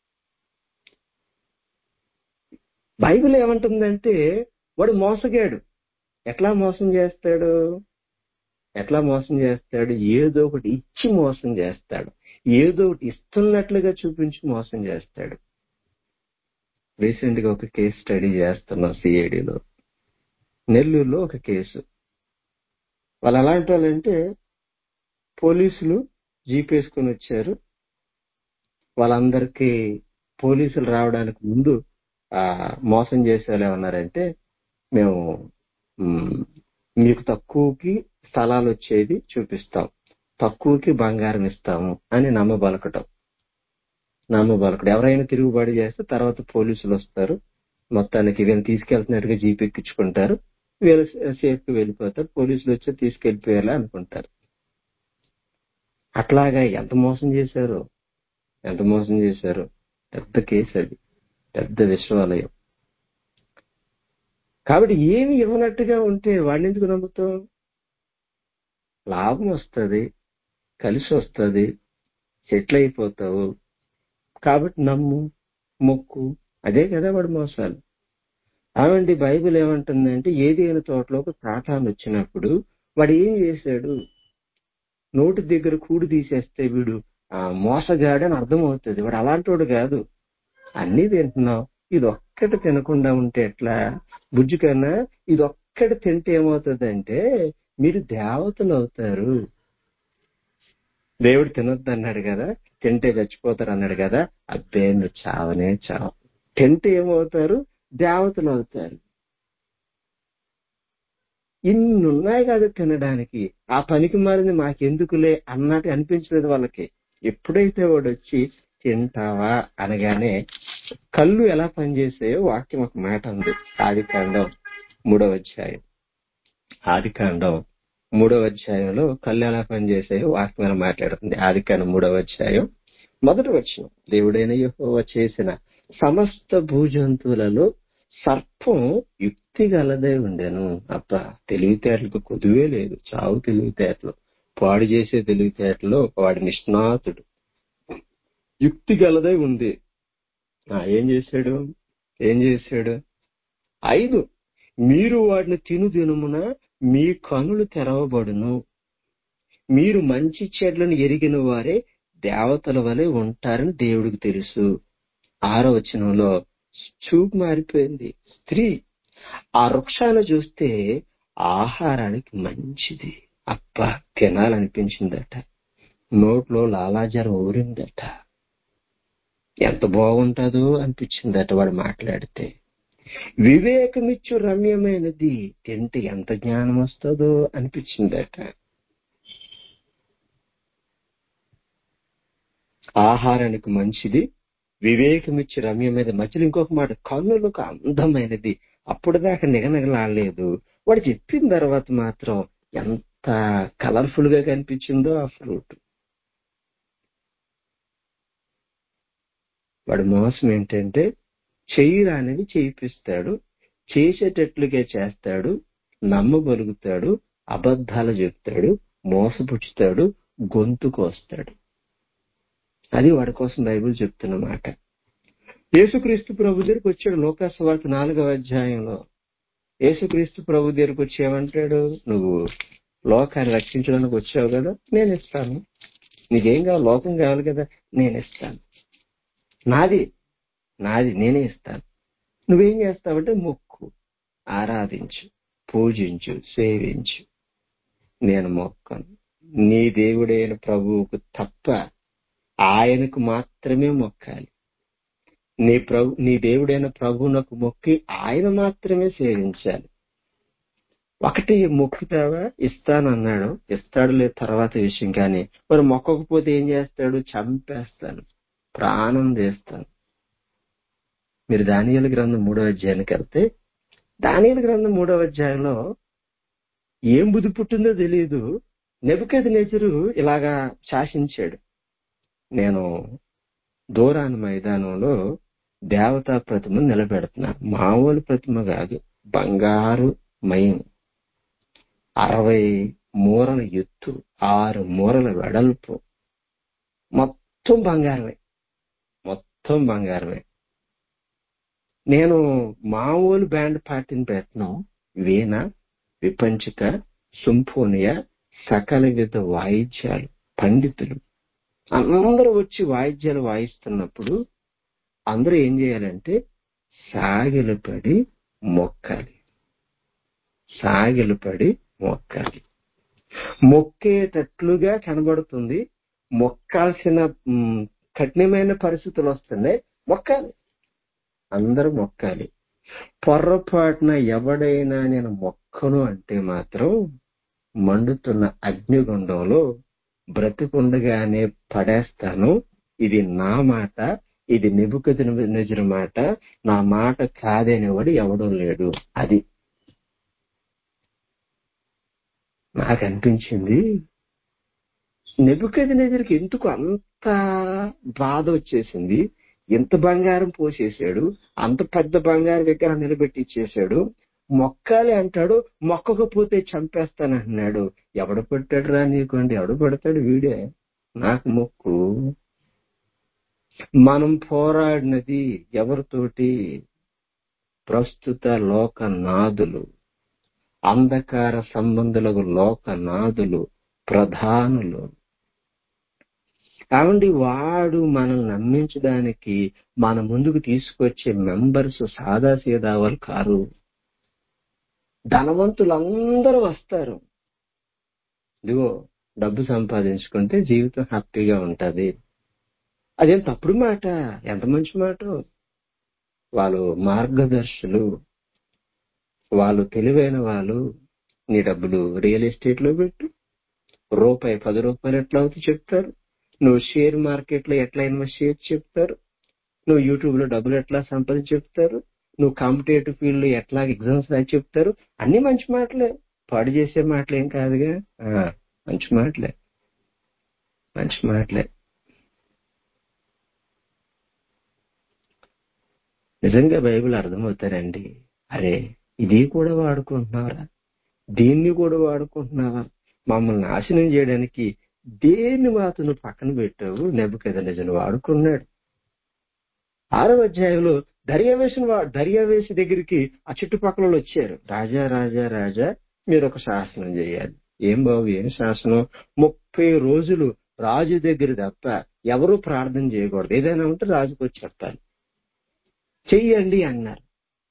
బైబిల్ ఏమంటుందంటే వాడు మోసగాడు ఎట్లా మోసం చేస్తాడు ఎట్లా మోసం చేస్తాడు ఏదో ఒకటి ఇచ్చి మోసం చేస్తాడు ఏదో ఒకటి ఇస్తున్నట్లుగా చూపించి మోసం చేస్తాడు రీసెంట్ గా ఒక కేసు స్టడీ చేస్తున్నాం సిఐడిలో నెల్లూరులో ఒక కేసు వాళ్ళు ఎలాంటి వాళ్ళంటే పోలీసులు జీప్ వేసుకొని వచ్చారు వాళ్ళందరికీ పోలీసులు రావడానికి ముందు ఆ మోసం చేసే వాళ్ళు ఏమన్నారంటే మేము మ్, మీకు తక్కువకి స్థలాలు వచ్చేది చూపిస్తాం తక్కువకి బంగారం ఇస్తాము అని నమ్మబలకటం నమ్మబలకడం ఎవరైనా తిరుగుబాటు చేస్తే తర్వాత పోలీసులు వస్తారు మొత్తానికి వీళ్ళని తీసుకెళ్తున్నట్టుగా జీప్ ఎక్కించుకుంటారు వీళ్ళు సేఫ్ కి వెళ్ళిపోతారు పోలీసులు వచ్చి తీసుకెళ్లిపోయేలా అనుకుంటారు అట్లాగా ఎంత మోసం చేశారు ఎంత మోసం చేశారు పెద్ద కేసు అది పెద్ద విశ్వాలయం కాబట్టి ఏమి ఇవ్వనట్టుగా ఉంటే వాడిని ఎందుకు నమ్ముతావు లాభం వస్తుంది కలిసి వస్తుంది సెటిల్ అయిపోతావు కాబట్టి నమ్ము మొక్కు అదే కదా వాడు మోసాలు అవండి బైబిల్ ఏమంటుందంటే ఏదైనా తోటలోకి సాతాను వచ్చినప్పుడు వాడు ఏం చేశాడు నోటి దగ్గర కూడి తీసేస్తే వీడు ఆ, మోసగాడని అర్థమవుతుంది వాడు అలాంటోడు కాదు అన్ని తింటున్నావు ఇది ఒక్కటి తినకుండా ఉంటే ఎట్లా బుజ్జి కన్నా ఇది ఒక్కటి తింటే ఏమవుతుందంటే మీరు దేవతలు అవుతారు దేవుడు తినొద్దు అన్నాడు కదా తింటే చచ్చిపోతారు అన్నాడు కదా అబ్బే నువ్వు చావనే చావు తింటే ఏమవుతారు దేవతలు అవుతారు ఇన్ని ఉన్నాయి కదా తినడానికి ఆ పనికి మారింది మాకెందుకులే అన్నట్టు అనిపించలేదు వాళ్ళకి ఎప్పుడైతే వాడు వచ్చి తింటావా అనగానే కళ్ళు ఎలా పనిచేసాయో వాక్యం ఒక మాట ఉంది ఆది కాండం మూడవ అధ్యాయం ఆది కాండం మూడవ అధ్యాయంలో కళ్ళు ఎలా పనిచేసాయో వాక్యం ఎలా మాట్లాడుతుంది ఆది కాండం మూడవ అధ్యాయం మొదటి వచ్చిన దేవుడైన యెహోవా చేసిన సమస్త భూజంతువులలో సర్పం యుక్తి గలదై ఉండెను అబ్బా తెలివితేటలకు కొదువే లేదు చావు తెలివితేటలు పాడు చేసే తెలివితేటలో వాడి నిష్ణాతుడు యుక్తి గలదై ఉంది ఆ, ఏం చేశాడు ఏం చేశాడు ఐదు మీరు వాటిని తిను దినమున మీ కనులు తెరవబడును మీరు మంచి చెడ్లను ఎరిగిన వారే దేవతల వలె ఉంటారని దేవుడికి తెలుసు ఆరో వచనంలో చూపు మారిపోయింది స్త్రీ ఆ వృక్షాన్ని చూస్తే ఆహారానికి మంచిది అబ్బా తినాలనిపించిందట నోట్లో లాలాజరం ఊరిందట ఎంత బాగుంటుందో అనిపించిందట వాడు మాట్లాడితే వివేకమిచ్చు రమ్యమైనది తింటే ఎంత జ్ఞానం వస్తుందో అనిపించిందట ఆహారానికి మంచిది వివేకమిచ్చి రమ్యమైన మధ్యలో ఇంకొక మాట కన్నులకు అందమైనది అప్పుడు దాకా నిగనగలాడలేదు వాడు చెప్పిన తర్వాత మాత్రం ఎంత కలర్ఫుల్ గా కనిపించిందో ఆ ఫ్రూట్ వాడి మోసం ఏంటంటే చెయ్యరానివి చేయిపిస్తాడు చేసేటట్లుగా చేస్తాడు నమ్మగలుగుతాడు అబద్ధాలు చెప్తాడు మోసపుచ్చుతాడు గొంతు కోస్తాడు అది వాడి కోసం బైబిల్ చెప్తున్న మాట యేసుక్రీస్తు ప్రభు దగ్గరికి వచ్చాడు లోకాసువార్త నాలుగవ అధ్యాయంలో యేసుక్రీస్తు ప్రభు దగ్గరికి వచ్చి ఏమంటాడు నువ్వు లోకాన్ని రక్షించడానికి వచ్చావు కదా నేను ఇస్తాను నీకేం కావాలి లోకం కావాలి కదా నేను ఇస్తాను నాది నాది నేనే ఇస్తాను నువ్వేం చేస్తావంటే మొక్కు ఆరాధించు పూజించు సేవించు నేను మొక్కను నీ దేవుడైన ప్రభువుకు తప్ప ఆయనకు మాత్రమే మొక్కాలి నీ ప్రభు నీ దేవుడైన ప్రభువునకు మొక్కి ఆయన మాత్రమే సేవించాలి ఒకటి మొక్కుతావా ఇస్తానన్నాడు ఇస్తాడు లేదు తర్వాత విషయం కానీ మరి మొక్కకపోతే ఏం చేస్తాడు చంపేస్తాను ప్రాణం చేస్తాను మీరు దానియల గ్రంథం మూడో అధ్యాయానికి వెళ్తే దానియల గ్రంథం మూడవ అధ్యాయంలో ఏం బుద్ధి పుట్టిందో తెలియదు నెబుకేది నేచరు ఇలాగా శాసించాడు నేను దూరాని మైదానంలో దేవతా ప్రతిమ నిలబెడుతున్నా మామూలు ప్రతిమ కాదు బంగారు మయం అరవై మూరల ఎత్తు ఆరు మూరల వెడల్పు మొత్తం బంగారమే మొత్తం బంగారమే నేను మామూలు బ్యాండ్ పార్టీని పెట్టను వీణ విపంచిక సింఫోనియా సకల విధ వాయిద్యాలు పండితులు అందరూ వచ్చి వాయిద్యాలు వాయిస్తున్నప్పుడు అందరూ ఏం చేయాలంటే సాగిలపడి మొక్కాలి సాగిలపడి మొక్కాలి మొక్కేటట్లుగా కనబడుతుంది మొక్కాల్సిన మ్, కఠినమైన పరిస్థితులు వస్తున్నాయి మొక్కాలి అందరూ మొక్కాలి పొర్రపాటున ఎవడైనా నేను మొక్కను అంటే మాత్రం మండుతున్న అగ్నిగుండంలో బ్రతికుండగానే పడేస్తాను ఇది నా మాట ఇది నిబుకతి నిజర మాట నా మాట కాదనేవాడు ఎవడూ లేడు అది నాకు అనిపించింది నెబుకది నిజరికి ఎందుకు అంత బాధ వచ్చేసింది ఇంత బంగారం పోసేసాడు అంత పెద్ద బంగారు విగ్రహం నిలబెట్టి ఇచ్చేసాడు మొక్కాలి అంటాడు మొక్కకపోతే చంపేస్తానంటున్నాడు ఎవడు పెట్టాడు రా నీకోండి ఎవడు పెడతాడు వీడే నాకు మొక్కు మనం పోరాడినది ఎవరితోటి ప్రస్తుత లోక నాదులు అంధకార సంబంధులకు లోక నాదులు ప్రధానులు కాబట్టి వాడు మనల్ని నమ్మించడానికి మన ముందుకు తీసుకొచ్చే మెంబర్స్ సాదా సీదా వాళ్ళు కారు ధనవంతులందరూ వస్తారు ఇదిగో డబ్బు సంపాదించుకుంటే జీవితం హ్యాపీగా ఉంటది అదేం తప్పుడు మాట ఎంత మంచి మాట వాళ్ళు మార్గదర్శులు వాళ్ళు తెలివైన వాళ్ళు నీ డబ్బులు రియల్ ఎస్టేట్ లో పెట్టు రూపాయి పది రూపాయలు ఎట్లా అవుతుంది చెప్తారు నువ్వు షేర్ మార్కెట్ లో ఎట్లా ఇన్వెస్ట్ చేయొచ్చు చెప్తారు నువ్వు యూట్యూబ్ లో డబ్బులు ఎట్లా సంపాదించి చెప్తారు నువ్వు కాంపిటేటివ్ ఫీల్డ్ లో ఎట్లా ఎగ్జామ్స్ రాసి చెప్తారు అన్ని మంచి మాటలే పాడు చేసే మాటలు ఏం కాదుగా ఆ, మంచి మాటలే మంచి మాటలే నిజంగా బైబిల్ అర్థమవుతారండి అరే ఇది కూడా వాడుకుంటున్నారా దీన్ని కూడా వాడుకుంటున్నావా మమ్మల్ని నాశనం చేయడానికి దేన్ని మాత్రం పక్కన పెట్టావు నెబ్బకద నిజం వాడుకున్నాడు ఆరవ అధ్యాయంలో దర్యావేసిన వా- దర్యావేసి దగ్గరికి ఆ చుట్టుపక్కల వాళ్ళు వచ్చారు రాజా రాజా రాజా మీరు ఒక శాసనం చేయాలి ఏం బాబు ఏం శాసనం ముప్పై రోజులు రాజు దగ్గర తప్ప ఎవరు ప్రార్థన చేయకూడదు ఏదైనా ఉంటే రాజుకు వచ్చి చెప్పాలి చెయ్యండి అన్నారు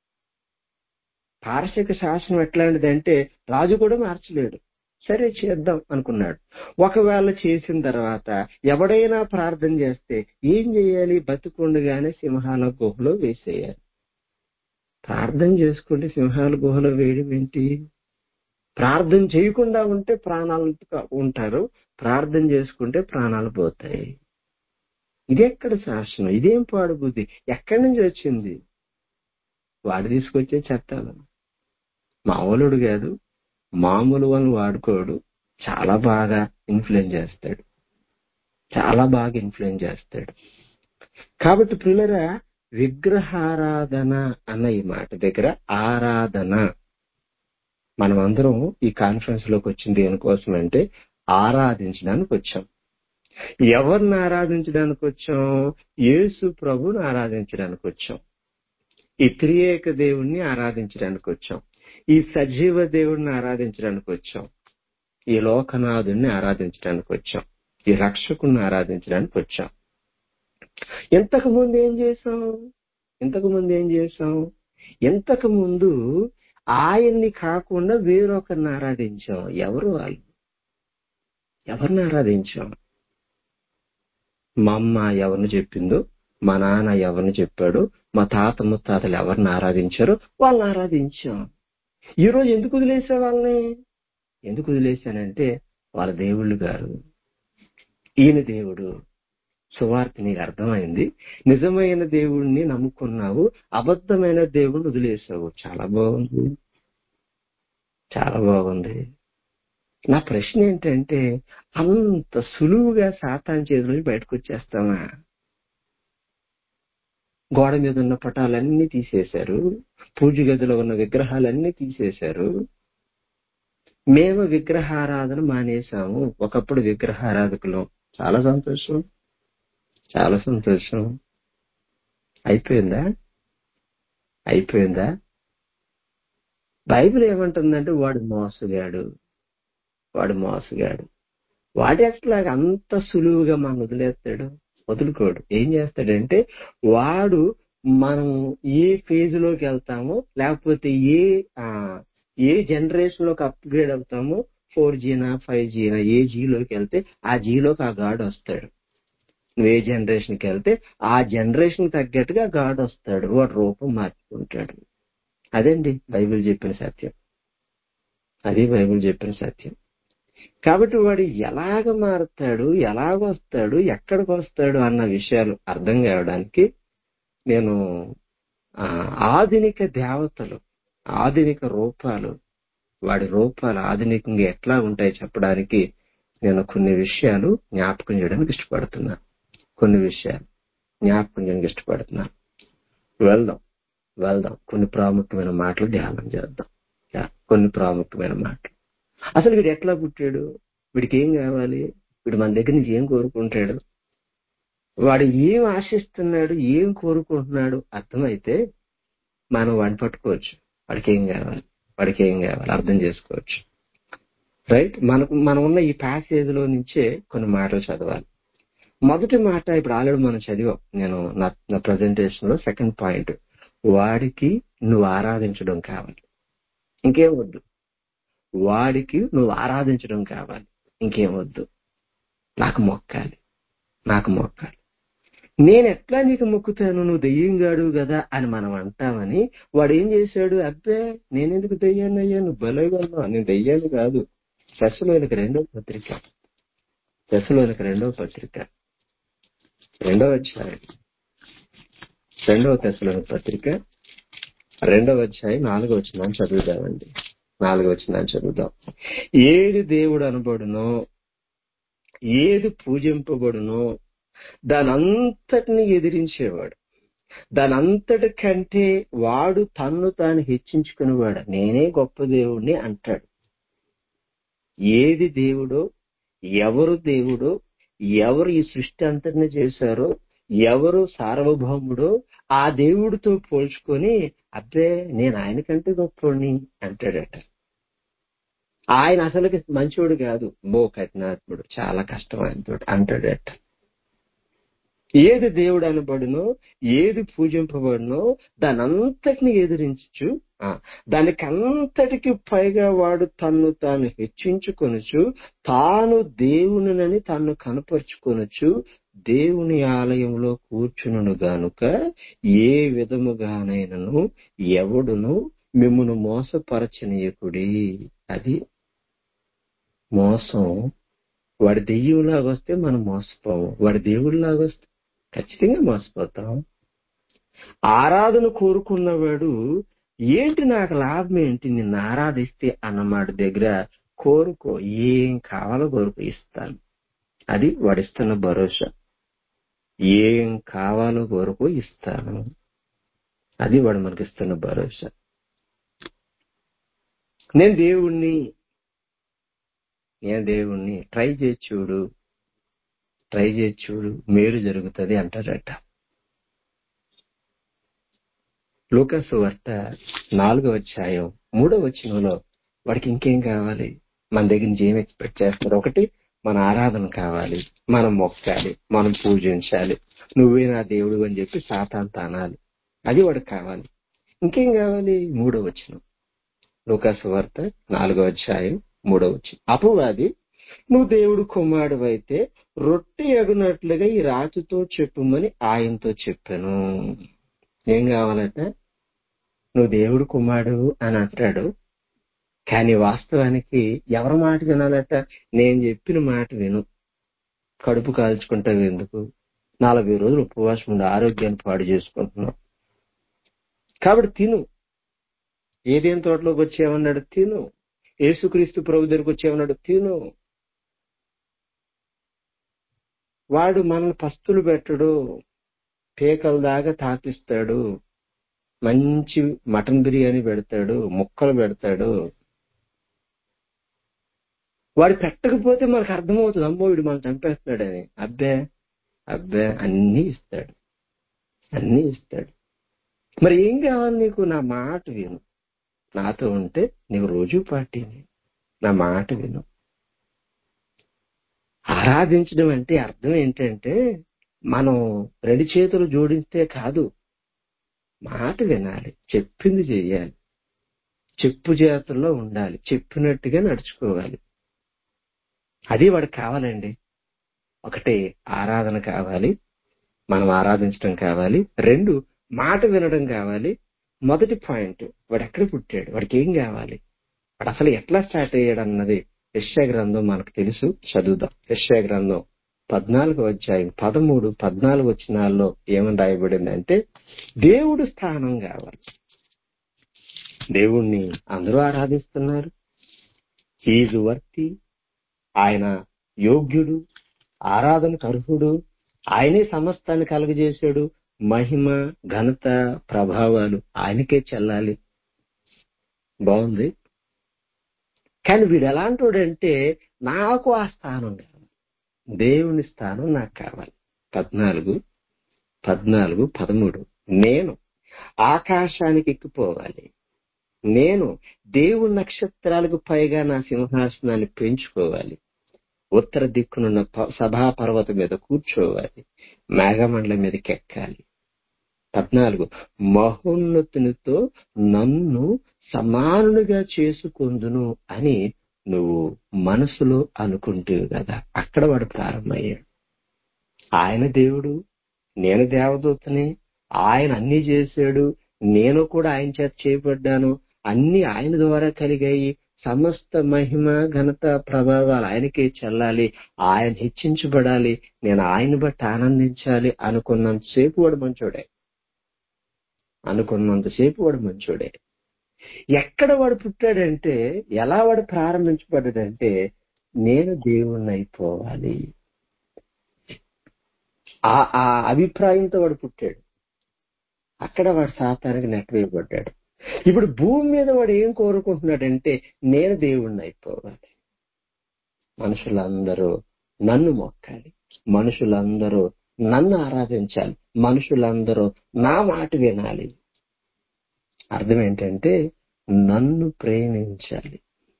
పారసిక శాసనం ఎట్లాంటిదంటే రాజు కూడా మార్చలేడు సరే చేద్దాం అనుకున్నాడు ఒకవేళ చేసిన తర్వాత ఎవడైనా ప్రార్థన చేస్తే ఏం చేయాలి బతుకుండగానే సింహాల గుహలో వేసేయాలి ప్రార్థన చేసుకుంటే సింహాల గుహలో వేయడం ఏంటి ప్రార్థన చేయకుండా ఉంటే ప్రాణాలు ఉంటారు ప్రార్థన చేసుకుంటే ప్రాణాలు పోతాయి ఇది ఎక్కడ శాసనం ఇదేం పాడుబుద్ధి ఎక్కడి నుంచి వచ్చింది వాడు తీసుకొచ్చే చట్టాలు మామూలుడు కాదు మామూలు వాళ్ళని వాడుకోడు చాలా బాగా ఇన్ఫ్లుయెన్స్ చేస్తాడు చాలా బాగా ఇన్ఫ్లుయెన్స్ చేస్తాడు కాబట్టి పిల్లరా విగ్రహారాధన అన్న ఈ మాట దగ్గర ఆరాధన మనం అందరం ఈ కాన్ఫరెన్స్ లోకి వచ్చింది దేనికోసం అంటే ఆరాధించడానికి వచ్చాం ఎవరిని ఆరాధించడానికి వచ్చాం యేసు ప్రభుని ఆరాధించడానికి వచ్చాం ఈ త్రియేక దేవుణ్ణి ఆరాధించడానికి వచ్చాం ఈ సజీవ దేవుణ్ణి ఆరాధించడానికి వచ్చాం ఈ లోకనాథుణ్ణి ఆరాధించడానికి వచ్చాం ఈ రక్షకుణ్ణి ఆరాధించడానికి వచ్చాం ఇంతకు ముందు ఏం చేసాం ఇంతకు ముందు ఏం చేసాం ఇంతకు ముందు ఆయన్ని కాకుండా వేరొకరిని ఆరాధించాం ఎవరు వాళ్ళు ఎవరిని ఆరాధించాం మా అమ్మ ఎవరిని చెప్పిందో మా నాన్న ఎవరిని చెప్పాడు మా తాత ముత్తాతలు ఎవరిని ఆరాధించారో వాళ్ళని ఆరాధించాం ఈ రోజు ఎందుకు వదిలేసా వాళ్ళని ఎందుకు వదిలేశానంటే వాళ్ళ దేవుళ్ళు గారు ఈయన దేవుడు సువార్త నీకు అర్థమైంది నిజమైన దేవుణ్ణి నమ్ముకున్నావు అబద్ధమైన దేవుణ్ణి వదిలేసావు చాలా బాగుంది చాలా బాగుంది నా ప్రశ్న ఏంటంటే అంత సులువుగా సాతాన్ చేతుల నుంచి బయటకు వచ్చేస్తామా గోడ మీద ఉన్న పటాలన్నీ తీసేశారు పూజ గదిలో ఉన్న విగ్రహాలన్నీ తీసేశారు మేము విగ్రహారాధన మానేశాము ఒకప్పుడు విగ్రహారాధకులు చాలా సంతోషం చాలా సంతోషం అయిపోయిందా అయిపోయిందా బైబిల్ ఏమంటుందంటే వాడు మోసగాడు వాడు మోసగాడు వాడు అసలు అంత సులువుగా మనం వదిలేస్తాడు వదులుకోడు ఏం చేస్తాడంటే వాడు మనం ఏ ఫేజ్ లోకి వెళ్తామో లేకపోతే ఏ ఆ, ఏ జనరేషన్ లోకి అప్గ్రేడ్ అవుతామో ఫోర్ జీనా ఫైవ్ జీనా ఏ జీలోకి వెళ్తే ఆ జీలోకి ఆ గాడ్ వస్తాడు నువ్వు ఏ జనరేషన్ కి వెళ్తే ఆ జనరేషన్ తగ్గట్టుగా గాడ్ వస్తాడు వాడు రూపం మార్చుకుంటాడు అదండి బైబిల్ చెప్పిన సత్యం అది బైబిల్ చెప్పిన సత్యం కాబట్టి వాడు ఎలాగ మారుతాడు ఎలాగ వస్తాడు ఎక్కడికి వస్తాడు అన్న విషయాలు అర్థం కావడానికి నేను ఆ, ఆధునిక దేవతలు ఆధునిక రూపాలు వాడి రూపాలు ఆధునికంగా ఎట్లా ఉంటాయి చెప్పడానికి నేను కొన్ని విషయాలు జ్ఞాపకం చేయడానికి ఇష్టపడుతున్నా కొన్ని విషయాలు జ్ఞాపకం చేయడానికి ఇష్టపడుతున్నా వెళ్దాం వెళ్దాం కొన్ని ప్రాముఖ్యమైన మాటలు ధ్యానం చేద్దాం యా, కొన్ని ప్రాముఖ్యమైన మాటలు అసలు వీడు ఎట్లా పుట్టాడు వీడికి ఏం కావాలి వీడు మన దగ్గర నుంచి ఏం కోరుకుంటాడు వాడు ఏం ఆశిస్తున్నాడు ఏం కోరుకుంటున్నాడు అర్థమైతే మనం వాడిని పట్టుకోవచ్చు వాడికి ఏం కావాలి వాడికి ఏం కావాలి అర్థం చేసుకోవచ్చు రైట్ మనకు మనం ఉన్న ఈ ప్యాసేజ్ లో నుంచే కొన్ని మాటలు చదవాలి మొదటి మాట ఇప్పుడు ఆల్రెడీ మనం చదివాం నేను నా నా ప్రజెంటేషన్ లో సెకండ్ పాయింట్ వాడికి నువ్వు ఆరాధించడం కావాలి ఇంకేం వద్దు వాడికి నువ్వు ఆరాధించడం కావాలి ఇంకేం వద్దు నాకు మొక్కాలి నాకు మొక్కాలి నేను ఎట్లా నీకు మొక్కుతాను నువ్వు దెయ్యంగాడు కదా అని మనం అంటామని వాడు ఏం చేశాడు అబ్బే నేనెందుకు దెయ్యాన్ని అయ్యా నువ్వు బలంగా ఉన్నావు నేను దెయ్యాన్ని కాదు దశలోనికి రెండవ పత్రిక దశలోనికి రెండవ పత్రిక రెండవ అధ్యాయం రెండవ దశలోని పత్రిక రెండవ అధ్యాయం నాలుగవ వచ్చిన చదువుదామండి నాలుగవ వచ్చిన చదువుదాం ఏది దేవుడు అనబడునో ఏది పూజింపబడునో దానంతటిని ఎదిరించేవాడు దానంతటి కంటే వాడు తన్ను తాను హెచ్చించుకునేవాడు నేనే గొప్ప దేవుణ్ణి అంటాడు ఏది దేవుడో ఎవరు దేవుడో ఎవరు ఈ సృష్టి అంతటిని చేశారో ఎవరు సార్వభౌముడో ఆ దేవుడితో పోల్చుకొని అబ్బే నేను ఆయనకంటే గొప్పని అంటాడట ఆయన అసలుకి మంచోడు కాదు బో కఠినాత్ముడు చాలా కష్టం ఆయనతో అంటాడట ఏది దేవుడు అనబడునో ఏది పూజింపబడునో దానంతటిని ఎదిరించు ఆ, దానికంతటికి పైగా వాడు తన్ను తాను హెచ్చించుకొనుచు తాను దేవునినని తన్ను కనపరుచుకొనుచు దేవుని ఆలయంలో కూర్చునును గానుక ఏ విధముగానైనను ఎవడును మిమ్మును మోసపరచనీయకుడి అది మోసం వాడి దెయ్యంలాగా వస్తే మనం మోసపోము వాడి దేవుడిలాగా వస్తే ఖచ్చితంగా మోసపోతాం ఆరాధన కోరుకున్నవాడు ఏంటి నాకు లాభం ఏంటి నిన్ను ఆరాధిస్తే అన్నమాట దగ్గర కోరుకో ఏం కావాలో కోరుకో ఇస్తాను అది వాడిస్తున్న భరోసా ఏం కావాలో కోరుకో ఇస్తాను అది వాడు మనకిస్తున్న భరోసా నేను దేవుణ్ణి నేను దేవుణ్ణి ట్రై చేసి చూడు ట్రై చేసి చూడు మేలు జరుగుతుంది అంటారట లూకాసు వార్త నాలుగో అధ్యాయం మూడో వచనంలో వాడికి ఇంకేం కావాలి మన దగ్గర నుంచి ఏం ఎక్స్పెక్ట్ చేస్తారు ఒకటి మన ఆరాధన కావాలి మనం మొక్కాలి మనం పూజించాలి నువ్వే నా దేవుడు అని చెప్పి సాతాంత అనాలి అది వాడికి కావాలి ఇంకేం కావాలి మూడో వచనం లూకాసు వార్త నాలుగో అధ్యాయం మూడో వచనం అపవాది నువ్వు దేవుడు కుమారుడు అయితే రొట్టె ఎగునట్లుగా ఈ రాజుతో చెప్పుమని ఆయనతో చెప్పాను ఏం కావాలట నువ్వు దేవుడు కుమారుడు అని అంటాడు కానీ వాస్తవానికి ఎవరి మాట వినాలట నేను చెప్పిన మాట విను కడుపు కాల్చుకుంటావు ఎందుకు నలభై రోజులు ఉపవాసం ఉండి ఆరోగ్యాన్ని పాడు చేసుకుంటున్నావు కాబట్టి తిను ఏదేం తోటలోకి వచ్చేవన్నాడు తిను యేసుక్రీస్తు ప్రభు దగ్గరికి వచ్చేవన్నాడు తిను వాడు మనల్ని పస్తులు పెట్టడు పేకల దాకా తాపిస్తాడు మంచి మటన్ బిర్యానీ పెడతాడు ముక్కలు పెడతాడు వాడు పెట్టకపోతే మనకు అర్థమవుతుంది అమ్మో వీడు మనం చంపేస్తున్నాడని అబ్బే అబ్బే అన్నీ ఇస్తాడు అన్నీ ఇస్తాడు మరి ఏం కావాలి నీకు నా మాట విను నాతో ఉంటే నీకు రోజు పార్టీని నా మాట విను ఆరాధించడం అంటే అర్థం ఏంటంటే మనం రెండు చేతులు జోడిస్తే కాదు మాట వినాలి చెప్పింది చెయ్యాలి చెప్పు చేతుల్లో ఉండాలి చెప్పినట్టుగా నడుచుకోవాలి అది వాడికి కావాలండి ఒకటి ఆరాధన కావాలి మనం ఆరాధించడం కావాలి రెండు మాట వినడం కావాలి మొదటి పాయింట్ వాడు ఎక్కడ పుట్టాడు వాడికి ఏం కావాలి వాడు అసలు ఎట్లా స్టార్ట్ అయ్యాడు అన్నది యశ్యా గ్రంథం మనకు తెలుసు చదువుదాం యశ్యా గ్రంథం పద్నాలుగు అధ్యాయం పదమూడు పద్నాలుగు వచ్చినాల్లో ఏమని రాయబడిందంటే దేవుడు స్థానం కావాలి దేవుణ్ణి అందరూ ఆరాధిస్తున్నారు ఈజు వర్తి ఆయన యోగ్యుడు ఆరాధనకు అర్హుడు ఆయనే సమస్తాన్ని కలుగజేశాడు మహిమ ఘనత ప్రభావాలు ఆయనకే చెల్లాలి బాగుంది కానీ వీడు ఎలాంటోడంటే నాకు ఆ స్థానం కావాలి దేవుని స్థానం నాకు కావాలి పద్నాలుగు పద్నాలుగు పదమూడు నేను ఆకాశానికి ఎక్కిపోవాలి నేను దేవుడి నక్షత్రాలకు పైగా నా సింహాసనాన్ని పెంచుకోవాలి ఉత్తర దిక్కునున్న ప- సభా పర్వతం మీద కూర్చోవాలి మేఘమండల మీదకి ఎక్కాలి పద్నాలుగు మహోన్నతునితో నన్ను సమానులుగా చేసుకుందును అని నువ్వు మనసులో అనుకుంటేవు కదా అక్కడ వాడు ప్రారంభమయ్యాడు ఆయన దేవుడు నేను దేవదూతని ఆయన అన్ని చేశాడు నేను కూడా ఆయన చేత చేయబడ్డాను అన్ని ఆయన ద్వారా కలిగాయి సమస్త మహిమ ఘనత ప్రభావాలు ఆయనకే చెల్లాలి ఆయన హెచ్చించబడాలి నేను ఆయన బట్టి ఆనందించాలి అనుకున్నంతసేపు వాడు మంచోడే అనుకున్నంతసేపు వాడు మంచోడే ఎక్కడ వాడు పుట్టాడంటే ఎలా వాడు ప్రారంభించబడ్డాడంటే నేను దేవుణ్ణి అయిపోవాలి ఆ ఆ అభిప్రాయంతో వాడు పుట్టాడు అక్కడ వాడు సాతానికి నెట్టవేయబడ్డాడు ఇప్పుడు భూమి మీద వాడు ఏం కోరుకుంటున్నాడంటే నేను దేవుణ్ణి అయిపోవాలి మనుషులందరూ నన్ను మొక్కాలి మనుషులందరూ నన్ను ఆరాధించాలి మనుషులందరూ నా మాట వినాలి అర్థం ఏంటంటే నన్ను ప్రేమించాలి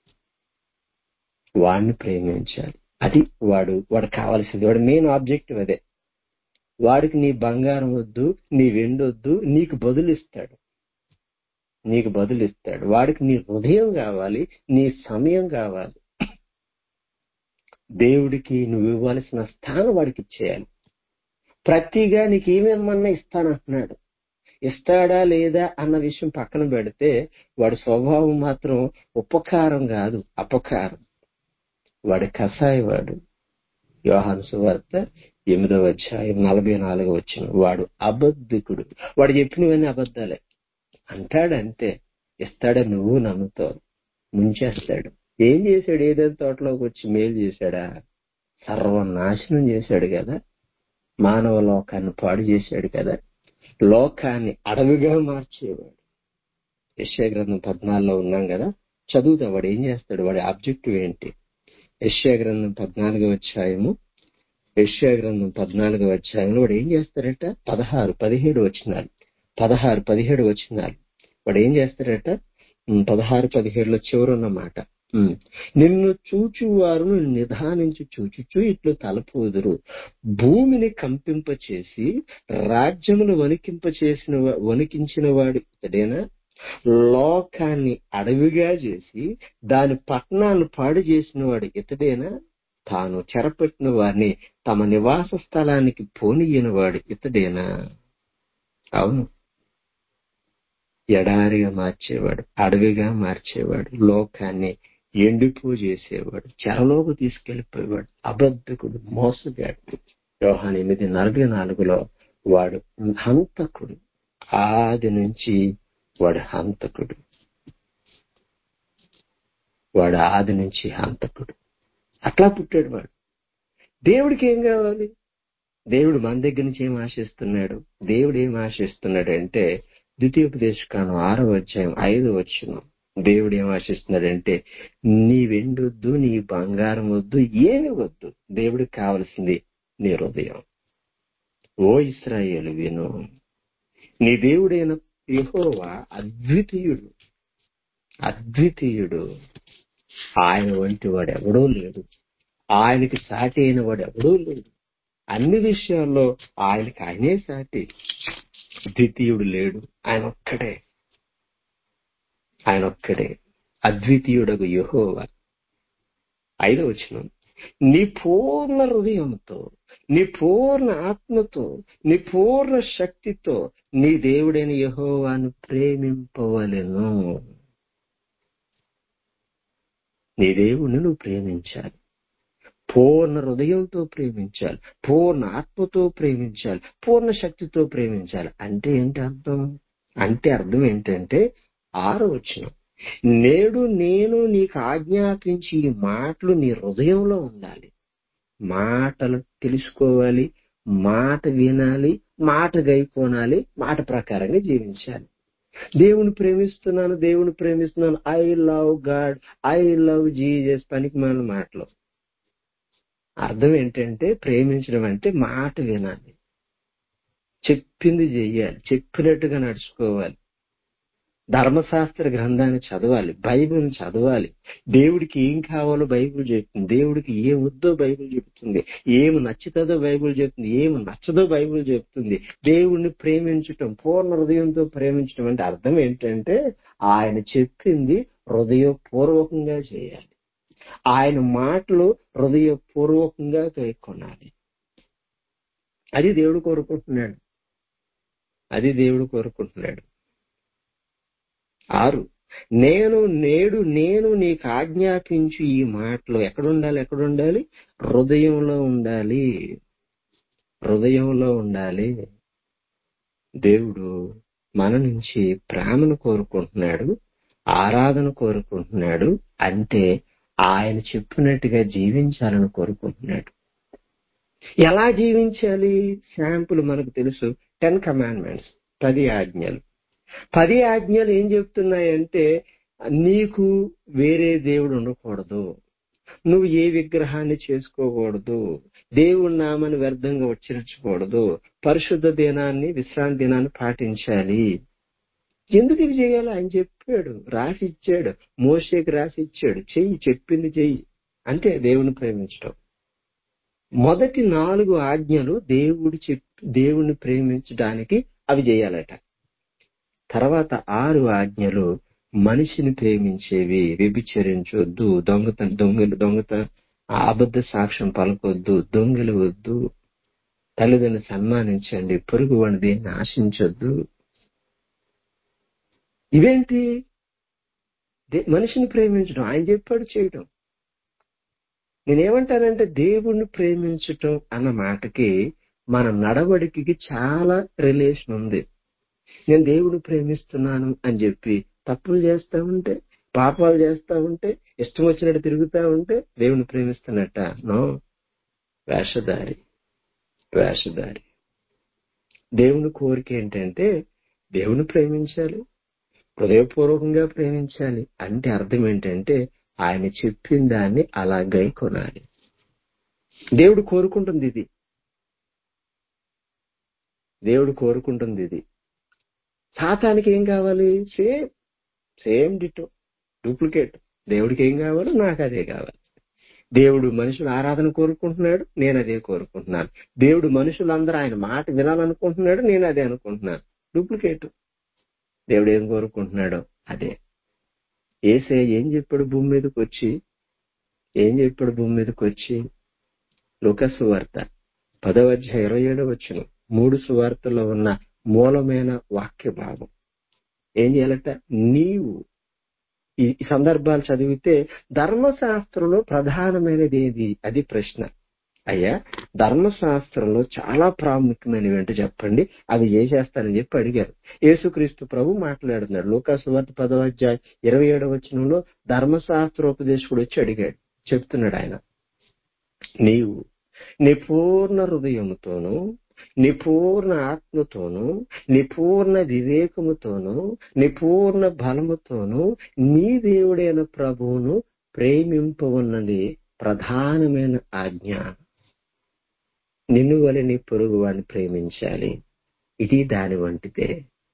వాడిని ప్రేమించాలి అది వాడు వాడు కావాల్సింది వాడు మెయిన్ ఆబ్జెక్టివ్ అదే వాడికి నీ బంగారం వద్దు నీ వెండి వద్దు నీకు బదులిస్తాడు నీకు బదులిస్తాడు వాడికి నీ హృదయం కావాలి నీ సమయం కావాలి దేవుడికి నువ్వు ఇవ్వాల్సిన స్థానం వాడికి ఇచ్చేయాలి ప్రతిగా నీకు ఏమేమన్నా ఇస్తానంటున్నాడు ఇస్తాడా లేదా అన్న విషయం పక్కన పెడితే వాడి స్వభావం మాత్రం ఉపకారం కాదు అపకారం వాడి కషాయవాడు యోహాను సువార్త ఎనిమిదవ అధ్యాయం నలభై నాలుగు వచ్చిన వాడు అబద్ధికుడు వాడు చెప్పినవన్నీ అబద్ధాలే అంటాడంతే ఇస్తాడా నువ్వు నమ్ముతావు ముంచేస్తాడు ఏం చేశాడు ఏదైనా తోటలోకి వచ్చి మేలు చేశాడా సర్వనాశనం చేశాడు కదా మానవ లోకాన్ని పాడు చేశాడు కదా లోకాన్ని అడవిగా మార్చేవాడు యశ్యా గ్రంథం పద్నాలుగులో ఉన్నాం కదా చదువుతా వాడు ఏం చేస్తాడు వాడి ఆబ్జెక్టివ్ ఏంటి యశ్యా గ్రంథం పద్నాలుగో అధ్యాయము యశ్యా గ్రంథం పద్నాలుగో అధ్యాయంలో వాడు ఏం చేస్తాడట పదహారు పదిహేడు వచ్చినాలు పదహారు పదిహేడు వచ్చినాలు వాడు ఏం చేస్తాడట ఉమ్, పదహారు పదిహేడులో చివరున్న మాట ఉమ్, నిన్ను చూచువారు నిధానించి చూచుచు ఇట్లు తలపోదురు భూమిని కంపింపచేసి రాజ్యమును వణికింప చేసిన వణికించిన వాడు ఇతడేనా లోకాన్ని అడవిగా చేసి దాని పట్టణాలను పాడు చేసిన వాడు ఇతడేనా తాను చెరపెట్టిన వారిని తమ నివాస స్థలానికి పోనీయని వాడు ఇతడేనా అవును ఎడారిగా మార్చేవాడు అడవిగా మార్చేవాడు లోకాన్ని ఎండిపో చేసేవాడు చెరలోకి తీసుకెళ్లిపోయేవాడు అబద్ధకుడు మోసగాడు యోహాన్ ఎనిమిది నలభై నాలుగులో వాడు హంతకుడు ఆది నుంచి వాడు హంతకుడు వాడు ఆది నుంచి హంతకుడు అట్లా పుట్టాడు వాడు దేవుడికి ఏం కావాలి దేవుడు మన దగ్గర నుంచి ఏం ఆశిస్తున్నాడు దేవుడు ఏం ఆశిస్తున్నాడు అంటే ద్వితీయోపదేశకాలం ఆరో అధ్యాయం ఐదో వచ్చిన దేవుడు ఏం ఆశిస్తున్నాడంటే నీ వెండొద్దు నీ బంగారం వద్దు ఏమి వద్దు దేవుడికి కావలసింది నీ హృదయం ఓ ఇస్రాయేలు విను నీ దేవుడైన యెహోవా అద్వితీయుడు అద్వితీయుడు ఆయన వంటి వాడు ఎవడూ లేడు ఆయనకి సాటి అయిన వాడు ఎవడూ లేడు అన్ని విషయాల్లో ఆయనకి ఆయనే సాటి ద్వితీయుడు లేడు ఆయన ఒక్కడే ఆయన ఒక్కడే అద్వితీయుడగు యెహోవా ఐదో వచనం నీ పూర్ణ హృదయంతో నీ పూర్ణ ఆత్మతో నీ పూర్ణ శక్తితో నీ దేవుడైన యెహోవాను ప్రేమింపవలెను నీ దేవుణ్ణి నువ్వు ప్రేమించాలి పూర్ణ హృదయంతో ప్రేమించాలి పూర్ణ ఆత్మతో ప్రేమించాలి పూర్ణ శక్తితో ప్రేమించాలి అంటే ఏంటి అర్థం అంటే అర్థం ఏంటంటే ఆరో వచ్చిన నేడు నేను నీకు ఆజ్ఞాపించి ఈ మాటలు నీ హృదయంలో ఉండాలి మాటలు తెలుసుకోవాలి మాట వినాలి మాట గైకోనాలి మాట ప్రకారంగా జీవించాలి దేవుని ప్రేమిస్తున్నాను దేవుని ప్రేమిస్తున్నాను I love God I love Jesus పనికి మన మాటలు అర్థం ఏంటంటే ప్రేమించడం అంటే మాట వినాలి చెప్పింది చెయ్యాలి చెప్పినట్టుగా నడుచుకోవాలి ధర్మశాస్త్ర గ్రంథాన్ని చదవాలి బైబిల్ చదవాలి దేవుడికి ఏం కావాలో బైబిల్ చెప్తుంది దేవుడికి ఏం వద్దో బైబిల్ చెప్తుంది ఏమి నచ్చుతుందో బైబిల్ చెప్తుంది ఏమి నచ్చదో బైబిల్ చెప్తుంది దేవుణ్ణి ప్రేమించటం పూర్ణ హృదయంతో ప్రేమించటం అంటే అర్థం ఏంటంటే ఆయన చెప్పింది హృదయపూర్వకంగా చేయాలి ఆయన మాటలు హృదయపూర్వకంగా కైకొనాలి అది దేవుడు కోరుకుంటున్నాడు అది దేవుడు కోరుకుంటున్నాడు ఆరు నేను నేడు నేను నీకు ఆజ్ఞాపించు ఈ మాటలు ఎక్కడుండాలి ఎక్కడుండాలి హృదయంలో ఉండాలి హృదయంలో ఉండాలి దేవుడు మన నుంచి ప్రేమను కోరుకుంటున్నాడు ఆరాధన కోరుకుంటున్నాడు అంటే ఆయన చెప్పినట్టుగా జీవించాలని కోరుకుంటున్నాడు ఎలా జీవించాలి శాంపుల్ మనకు తెలుసు టెన్ కమాండ్మెంట్స్ పది ఆజ్ఞలు పది ఆజ్ఞలు ఏం చెప్తున్నాయంటే నీకు వేరే దేవుడు ఉండకూడదు నువ్వు ఏ విగ్రహాన్ని చేసుకోకూడదు దేవుడి నామని వ్యర్థంగా ఉచ్చరించకూడదు పరిశుద్ధ దినాన్ని విశ్రాంతి దినాన్ని పాటించాలి ఎందుకు ఇది చేయాలి ఆయన చెప్పాడు రాసి ఇచ్చాడు మోసేకి రాసి ఇచ్చాడు చెయ్యి చెప్పింది చెయ్యి అంటే దేవుని ప్రేమించడం మొదటి నాలుగు ఆజ్ఞలు దేవుడు చెప్పి దేవుణ్ణి ప్రేమించడానికి అవి చేయాలట తర్వాత ఆరు ఆజ్ఞలు మనిషిని ప్రేమించేవి వ్యభిచరించొద్దు దొంగత దొంగలు దొంగత అబద్ధ సాక్ష్యం పలకొద్దు దొంగలు వద్దు తల్లిదండ్రులు సన్మానించండి పొరుగు వాడిని దేన్ని ఆశించొద్దు ఇవేంటి దే- మనిషిని ప్రేమించడం ఆయన చెప్పాడు చేయడం నేనేమంటానంటే దేవుణ్ణి ప్రేమించటం అన్న మాటకి మన నడవడికి చాలా రిలేషన్ ఉంది నేను దేవుడు ప్రేమిస్తున్నాను అని చెప్పి తప్పులు చేస్తా ఉంటే పాపాలు చేస్తా ఉంటే ఇష్టం వచ్చినట్టు తిరుగుతా ఉంటే దేవుని ప్రేమిస్తున్నట్ట నో వేషధారి వేషధారి దేవుని కోరిక ఏంటంటే దేవుని ప్రేమించాలి హృదయపూర్వకంగా ప్రేమించాలి అంటే అర్థం ఏంటంటే ఆయన చెప్పిన దాన్ని అలాగై కొనాలి దేవుడు కోరుకుంటుంది ఇది దేవుడు కోరుకుంటుంది ఇది సాతానికి ఏం కావాలి సేమ్ సేమ్ డిటో డూప్లికేట్ దేవుడికి ఏం కావాలో నాకు అదే కావాలి దేవుడు మనుషుల ఆరాధన కోరుకుంటున్నాడు నేను అదే కోరుకుంటున్నాను దేవుడు మనుషులందరూ ఆయన మాట వినాలనుకుంటున్నాడు నేను అదే అనుకుంటున్నాను డూప్లికేట్ దేవుడు ఏం కోరుకుంటున్నాడో అదే ఏసే ఏం చెప్పాడు భూమి మీదకి వచ్చి ఏం చెప్పాడు భూమి మీదకి వచ్చి లుకస్ వార్త పదవ అధ్యాయ ఇరవై ఏడవ వచ్చిన మూడు సువార్తలో ఉన్న మూలమైన వాక్య భాగం ఏం చేయాలట నీవు ఈ ఈ సందర్భాలు చదివితే ధర్మశాస్త్రంలో ప్రధానమైనది ఏది అది ప్రశ్న అయ్యా ధర్మశాస్త్రంలో చాలా ప్రాముఖ్యమైనవి ఏంటో చెప్పండి అవి చేసేస్తానని చెప్పి అడిగారు యేసుక్రీస్తు ప్రభు మాట్లాడుతున్నాడు లోకాసు వార్త పదవ అధ్యాయ ఇరవై ఏడవ వచనంలో ధర్మశాస్త్రోపదేశకుడు వచ్చి అడిగాడు చెప్తున్నాడు ఆయన నీవు నీ పూర్ణ హృదయముతోనూ నీ పూర్ణ ఆత్మతోనూ నీ పూర్ణ వివేకముతోనూ నీ పూర్ణ బలముతోనూ నీ దేవుడైన ప్రభువును ప్రేమింపవన్నది ప్రధానమైన ఆజ్ఞ నిన్ను వలె నీ పొరుగు వాడిని ప్రేమించాలి ఇది దాని వంటిదే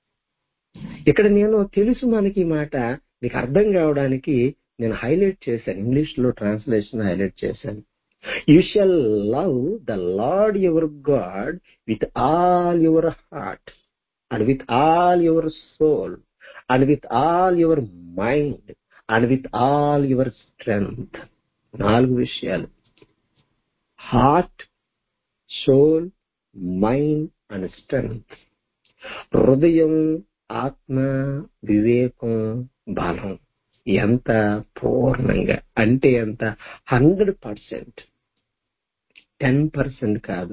ఇక్కడ నేను తెలుసు మనకి ఈ మాట నీకు అర్థం కావడానికి నేను హైలైట్ చేశాను ఇంగ్లీష్ లో ట్రాన్స్లేషన్ హైలైట్ చేశాను you shall love the Lord your God with all your heart and with all your soul and with all your mind and with all your strength నాలుగు విషయాలు heart soul mind and strength హృదయం ఆత్మ వివేకం బలం ఎంత పూర్ణంగా అంటే ఎంత హండ్రెడ్ పర్సెంట్ టెన్ పర్సెంట్ కాదు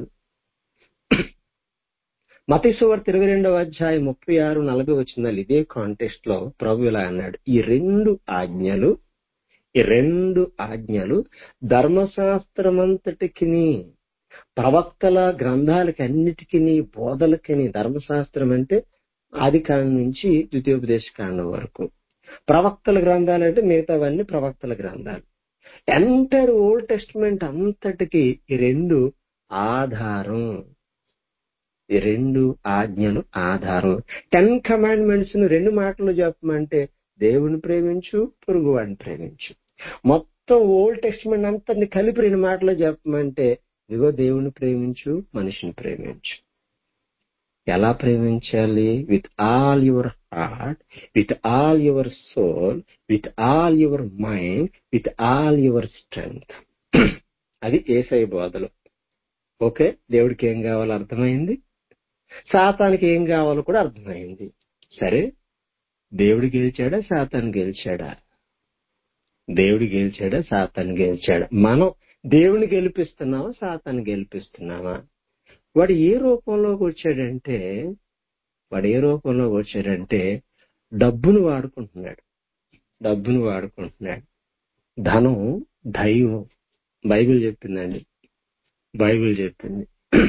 మతేశ్వర్ ఇరవై రెండవ అధ్యాయం ముప్పై ఆరు నలభై వచ్చిందాలు ఇదే కాంటెస్ట్ లో ప్రభు ఇలా అన్నాడు ఈ రెండు ఆజ్ఞలు ఈ రెండు ఆజ్ఞలు ధర్మశాస్త్రమంతటికి ప్రవక్తల గ్రంథాలకి అన్నిటికీ బోధలకి ధర్మశాస్త్రం అంటే ఆది కాండం నుంచి ద్వితీయోపదేశ కాండం వరకు ప్రవక్తల గ్రంథాలు అంటే మిగతావన్నీ ప్రవక్తల గ్రంథాలు ఎంటైర్ ఓల్డ్ టెస్ట్మెంట్ అంతటికి ఈ రెండు ఆధారం ఈ రెండు ఆజ్ఞలు ఆధారం టెన్ కమాండ్మెంట్స్ ను రెండు మాటలు చెప్పమంటే దేవుని ప్రేమించు పొరుగు వాడిని ప్రేమించు మొత్తం ఓల్డ్ టెస్ట్మెంట్ అంతటిని కలిపి రెండు మాటలు చెప్పమంటే ఇదిగో దేవుని ప్రేమించు మనిషిని ప్రేమించు ఎలా ప్రేమించాలి with all your heart with all your soul with all your mind with all your strength అది ఏసై బోధలు ఓకే దేవుడికి ఏం కావాలో అర్థమైంది సాతానికి ఏం కావాలో కూడా అర్థమైంది సరే దేవుడు గెలిచాడా సాతాను గెలిచాడా దేవుడు గెలిచాడా సాతాను గెలిచాడా మనం దేవుని గెలిపిస్తున్నామా సాతాను గెలిపిస్తున్నామా వాడు ఏ రూపంలోకి వచ్చాడంటే వాడు ఏ రూపంలోకి వచ్చాడంటే డబ్బును వాడుకుంటున్నాడు డబ్బును వాడుకుంటున్నాడు ధనం దైవం బైబిల్ చెప్పిందండి బైబిల్ చెప్పింది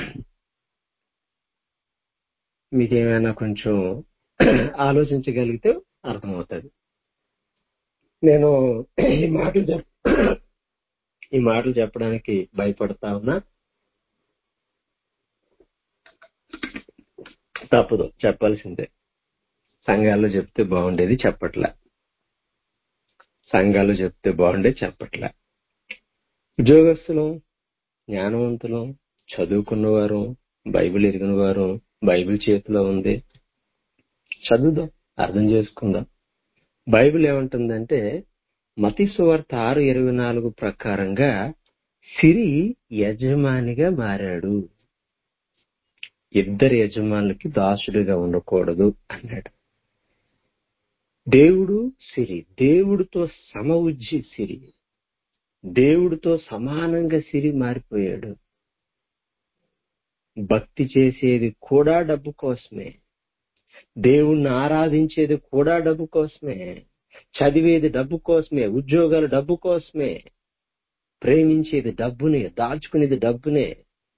మీకేమైనా కొంచెం ఆలోచించగలిగితే అర్థమవుతుంది నేను ఈ మాటలు చెప్ ఈ మాటలు చెప్పడానికి భయపడతా ఉన్నా తప్పదు చెప్పాల్సిందే సంఘాల్లో చెప్తే బాగుండేది చెప్పట్లే సంఘాల్లో చెప్తే బాగుండే చెప్పట్లే ఉద్యోగస్తులు జ్ఞానవంతులు చదువుకున్నవారు బైబిల్ ఎరిగిన వారు బైబిల్ చేతిలో ఉంది చదువుదాం అర్థం చేసుకుందాం బైబిల్ ఏమంటుందంటే మతి సువార్త ఆరు ఇరవై నాలుగు ప్రకారంగా సిరి యజమానిగా మారాడు ఇద్దరు యజమానులకి దాసుడిగా ఉండకూడదు అన్నాడు దేవుడు సిరి దేవుడితో సమవుజ్జి సిరి దేవుడితో సమానంగా సిరి మారిపోయాడు భక్తి చేసేది కూడా డబ్బు కోసమే దేవుణ్ణి ఆరాధించేది కూడా డబ్బు కోసమే చదివేది డబ్బు కోసమే ఉద్యోగాలు డబ్బు కోసమే ప్రేమించేది డబ్బునే దాచుకునేది డబ్బునే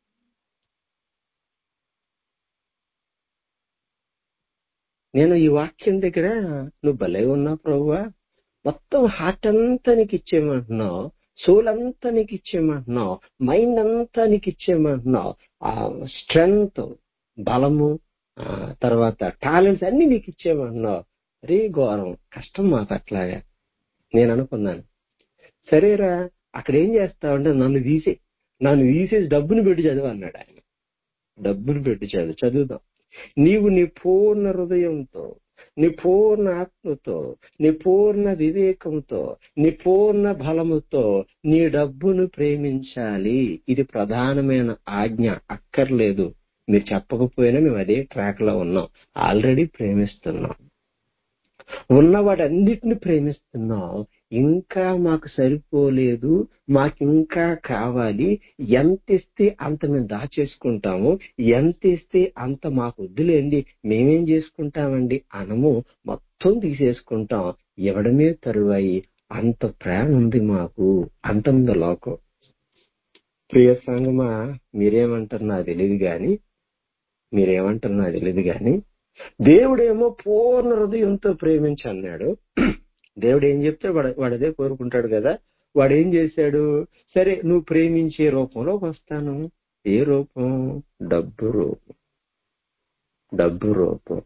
నేను ఈ వాక్యం దగ్గర నువ్వు భలే ఉన్నావు ప్రభువా మొత్తం హార్ట్ అంతా నీకు ఇచ్చేయమంటున్నావు సోల్ అంతా నీకు ఇచ్చేయమంటున్నావు మైండ్ అంతా నీకు ఇచ్చేయమంటున్నావు ఆ స్ట్రెంగ్త్ బలము ఆ తర్వాత టాలెంట్స్ అన్ని నీకు ఇచ్చేయమంటున్నావు అరే ఘోరం కష్టం మాకు అట్లాగా నేను అనుకున్నాను సరేరా అక్కడ ఏం చేస్తావంటే నన్ను తీసే నన్ను తీసేసి డబ్బుని పెట్టి చదువు అన్నాడు ఆయన డబ్బుని పెట్టి చదువు చదువుదాం నీవు నీ పూర్ణ హృదయంతో నీ పూర్ణ ఆత్మతో నీ పూర్ణ వివేకంతో నీ పూర్ణ బలముతో నీ డబ్బును ప్రేమించాలి ఇది ప్రధానమైన ఆజ్ఞ అక్కర్లేదు మీరు చెప్పకపోయినా మేము అదే ట్రాక్ లో ఉన్నాం ఆల్రెడీ ప్రేమిస్తున్నాం ఉన్న వాటన్నిటిని ప్రేమిస్తున్నాం ఇంకా మాకు సరిపోలేదు మాకు ఇంకా కావాలి ఎంత ఇస్తే అంత మేము దాచేసుకుంటాము ఎంత ఇస్తే అంత మాకు వద్దులేండి మేమేం చేసుకుంటామండి అనము మొత్తం తీసేసుకుంటాం ఇవ్వడమే తరువాయి అంత ప్రేమ ఉంది మాకు అంత ఉంది లోకం ప్రియ సంగమా మీరేమంటారు నాకు తెలియదు గాని మీరేమంటారు నాకు తెలియదు గాని దేవుడేమో పూర్ణ హృదయంతో ప్రేమించి అన్నాడు దేవుడు ఏం చెప్తే వాడు వాడు అదే కోరుకుంటాడు కదా వాడు ఏం చేశాడు సరే నువ్వు ప్రేమించే రూపంలోకి వస్తాను ఏ రూపం డబ్బు రూపం డబ్బు రూపం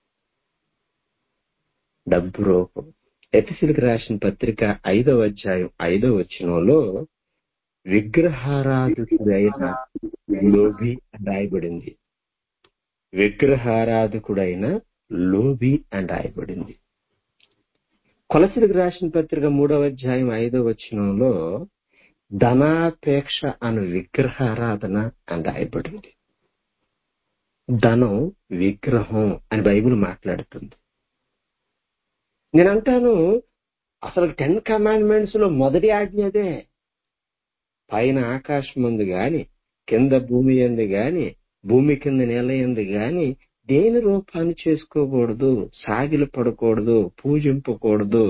డబ్బు రూపం ఎపిసిల్కి రాసిన పత్రిక ఐదవ అధ్యాయం ఐదవ వచనంలో విగ్రహారాధకుడైన లోబి అని రాయబడింది విగ్రహారాధకుడైన లోబి అని రాయబడింది కొలసిలకు రాసిన పత్రిక మూడవ అధ్యాయం ఐదవ వచనంలో ధనాపేక్ష అను విగ్రహారాధన అని రాయబడింది ధనం విగ్రహం అని బైబిల్ మాట్లాడుతుంది నేను అంటాను అసలు టెన్ కమాండ్మెంట్స్ లో మొదటి ఆజ్ఞ అదే పైన ఆకాశం ఉంది గాని కింద భూమి ఉంది గాని భూమి కింద నేల ఉంది గాని దేని రూపాన్ని చేసుకోకూడదు సాగిలు పడకూడదు పూజింపకూడదు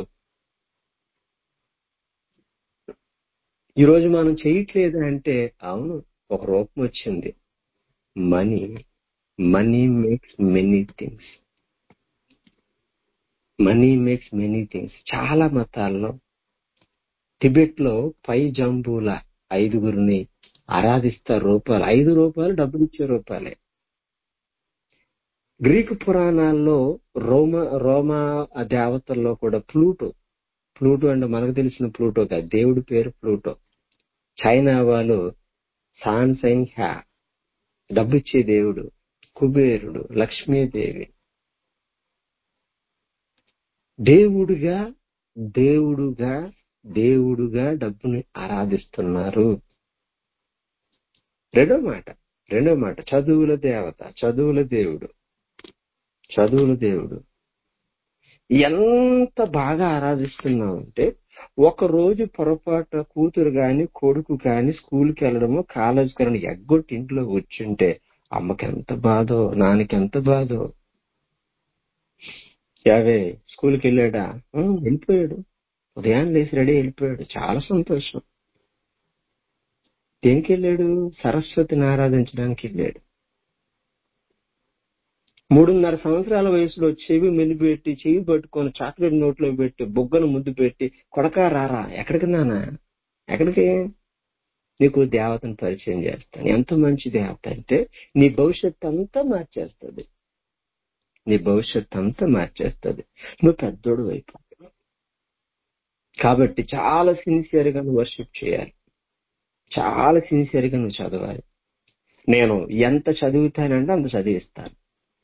ఈరోజు మనం చేయట్లేదు అంటే అవును ఒక రూపం వచ్చింది money money makes many things money makes many things చాలా మతాల్లో టిబెట్ లో పై జంబుల ఐదుగురిని ఆరాధిస్తారు రూపాయలు ఐదు రూపాయలు డబ్బులు ఇచ్చే రూపాయలే గ్రీకు పురాణాల్లో రోమ రోమా దేవతల్లో కూడా ప్లూటో ప్లూటో అంటే మనకు తెలిసిన ప్లూటో కాదు దేవుడి పేరు ప్లూటో చైనా వాళ్ళు సాన్ సైన్ హ్యా డబ్బిచ్చే దేవుడు కుబేరుడు లక్ష్మీదేవి దేవుడుగా దేవుడుగా దేవుడుగా డబ్బుని ఆరాధిస్తున్నారు రెండో మాట రెండో మాట చదువుల దేవత చదువుల దేవుడు చదువుల దేవుడు ఎంత బాగా ఆరాధిస్తున్నామంటే ఒక రోజు పొరపాటు కూతురు గాని కొడుకు గాని స్కూల్కి వెళ్ళడము కాలేజ్కి వెళ్ళడం ఎగ్గొట్టి ఇంట్లో కూర్చుంటే అమ్మకి ఎంత బాధో నాన్నకి ఎంత బాధో యావే స్కూల్కి వెళ్ళాడా "ఆ, వెళ్ళిపోయాడు ఉదయాన్నే లేచి రెడీ వెళ్ళిపోయాడు చాలా సంతోషం దేనికి వెళ్ళాడు సరస్వతిని ఆరాధించడానికి వెళ్ళాడు మూడున్నర సంవత్సరాల వయసులో చెవి మెలిపెట్టి చెవి పట్టుకొని చాక్లెట్ నోట్లో పెట్టి బొగ్గను ముద్దు పెట్టి కొడకా రారా ఎక్కడికి నానా ఎక్కడికి నీకు దేవతను పరిచయం చేస్తాను ఎంత మంచి దేవత అంటే నీ భవిష్యత్తు అంతా మార్చేస్తుంది నీ భవిష్యత్తు అంతా మార్చేస్తుంది నువ్వు పెద్దోడు అయిపోతావు కాబట్టి చాలా సిన్సియర్ గా నువ్వు వర్షిప్ చేయాలి చాలా సిన్సియర్ గా నువ్వు చదవాలి నేను ఎంత చదువుతానంటే అంత చదివిస్తాను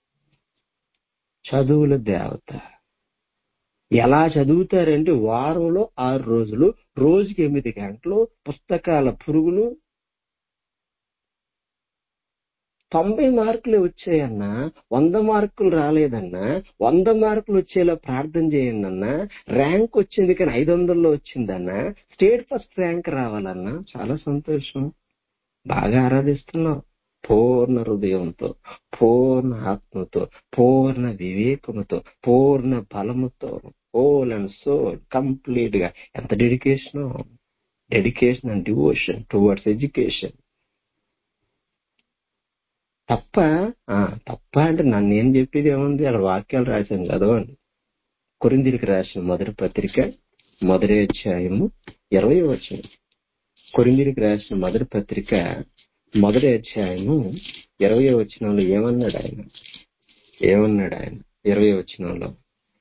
చదువుల దేవత ఎలా చదువుతారంటే వారంలో ఆరు రోజులు రోజుకి ఎనిమిది గంటలు పుస్తకాల పురుగులు తొంభై మార్కులు వచ్చాయన్నా వంద మార్కులు రాలేదన్నా వంద మార్కులు వచ్చేలా ప్రార్థన చేయండి అన్నా ర్యాంక్ వచ్చింది కానీ ఐదు వందల్లో వచ్చిందన్నా స్టేట్ ఫస్ట్ ర్యాంక్ రావాలన్నా చాలా సంతోషం బాగా ఆరాధిస్తున్నావు పూర్ణ హృదయంతో పూర్ణ ఆత్మతో పూర్ణ వివేకముతో పూర్ణ బలముతో హోల్ అండ్ సోల్ కంప్లీట్ గా ఎంత dedication dedication and devotion towards education తప్ప ఆ, తప్ప అంటే నన్ను ఏం చెప్పేది ఏముంది అక్కడ వాక్యాలు రాశాను చదవండి కొరిందిరికి రాసిన మొదటి పత్రిక మొదటి అధ్యాయము ఇరవై వచనం కొరిందిరికి రాసిన మొదటి పత్రిక మొదటి అధ్యాయము ఇరవై వచనంలో ఏమన్నాడు ఆయన ఏమన్నాడు ఆయన ఇరవై వచనంలో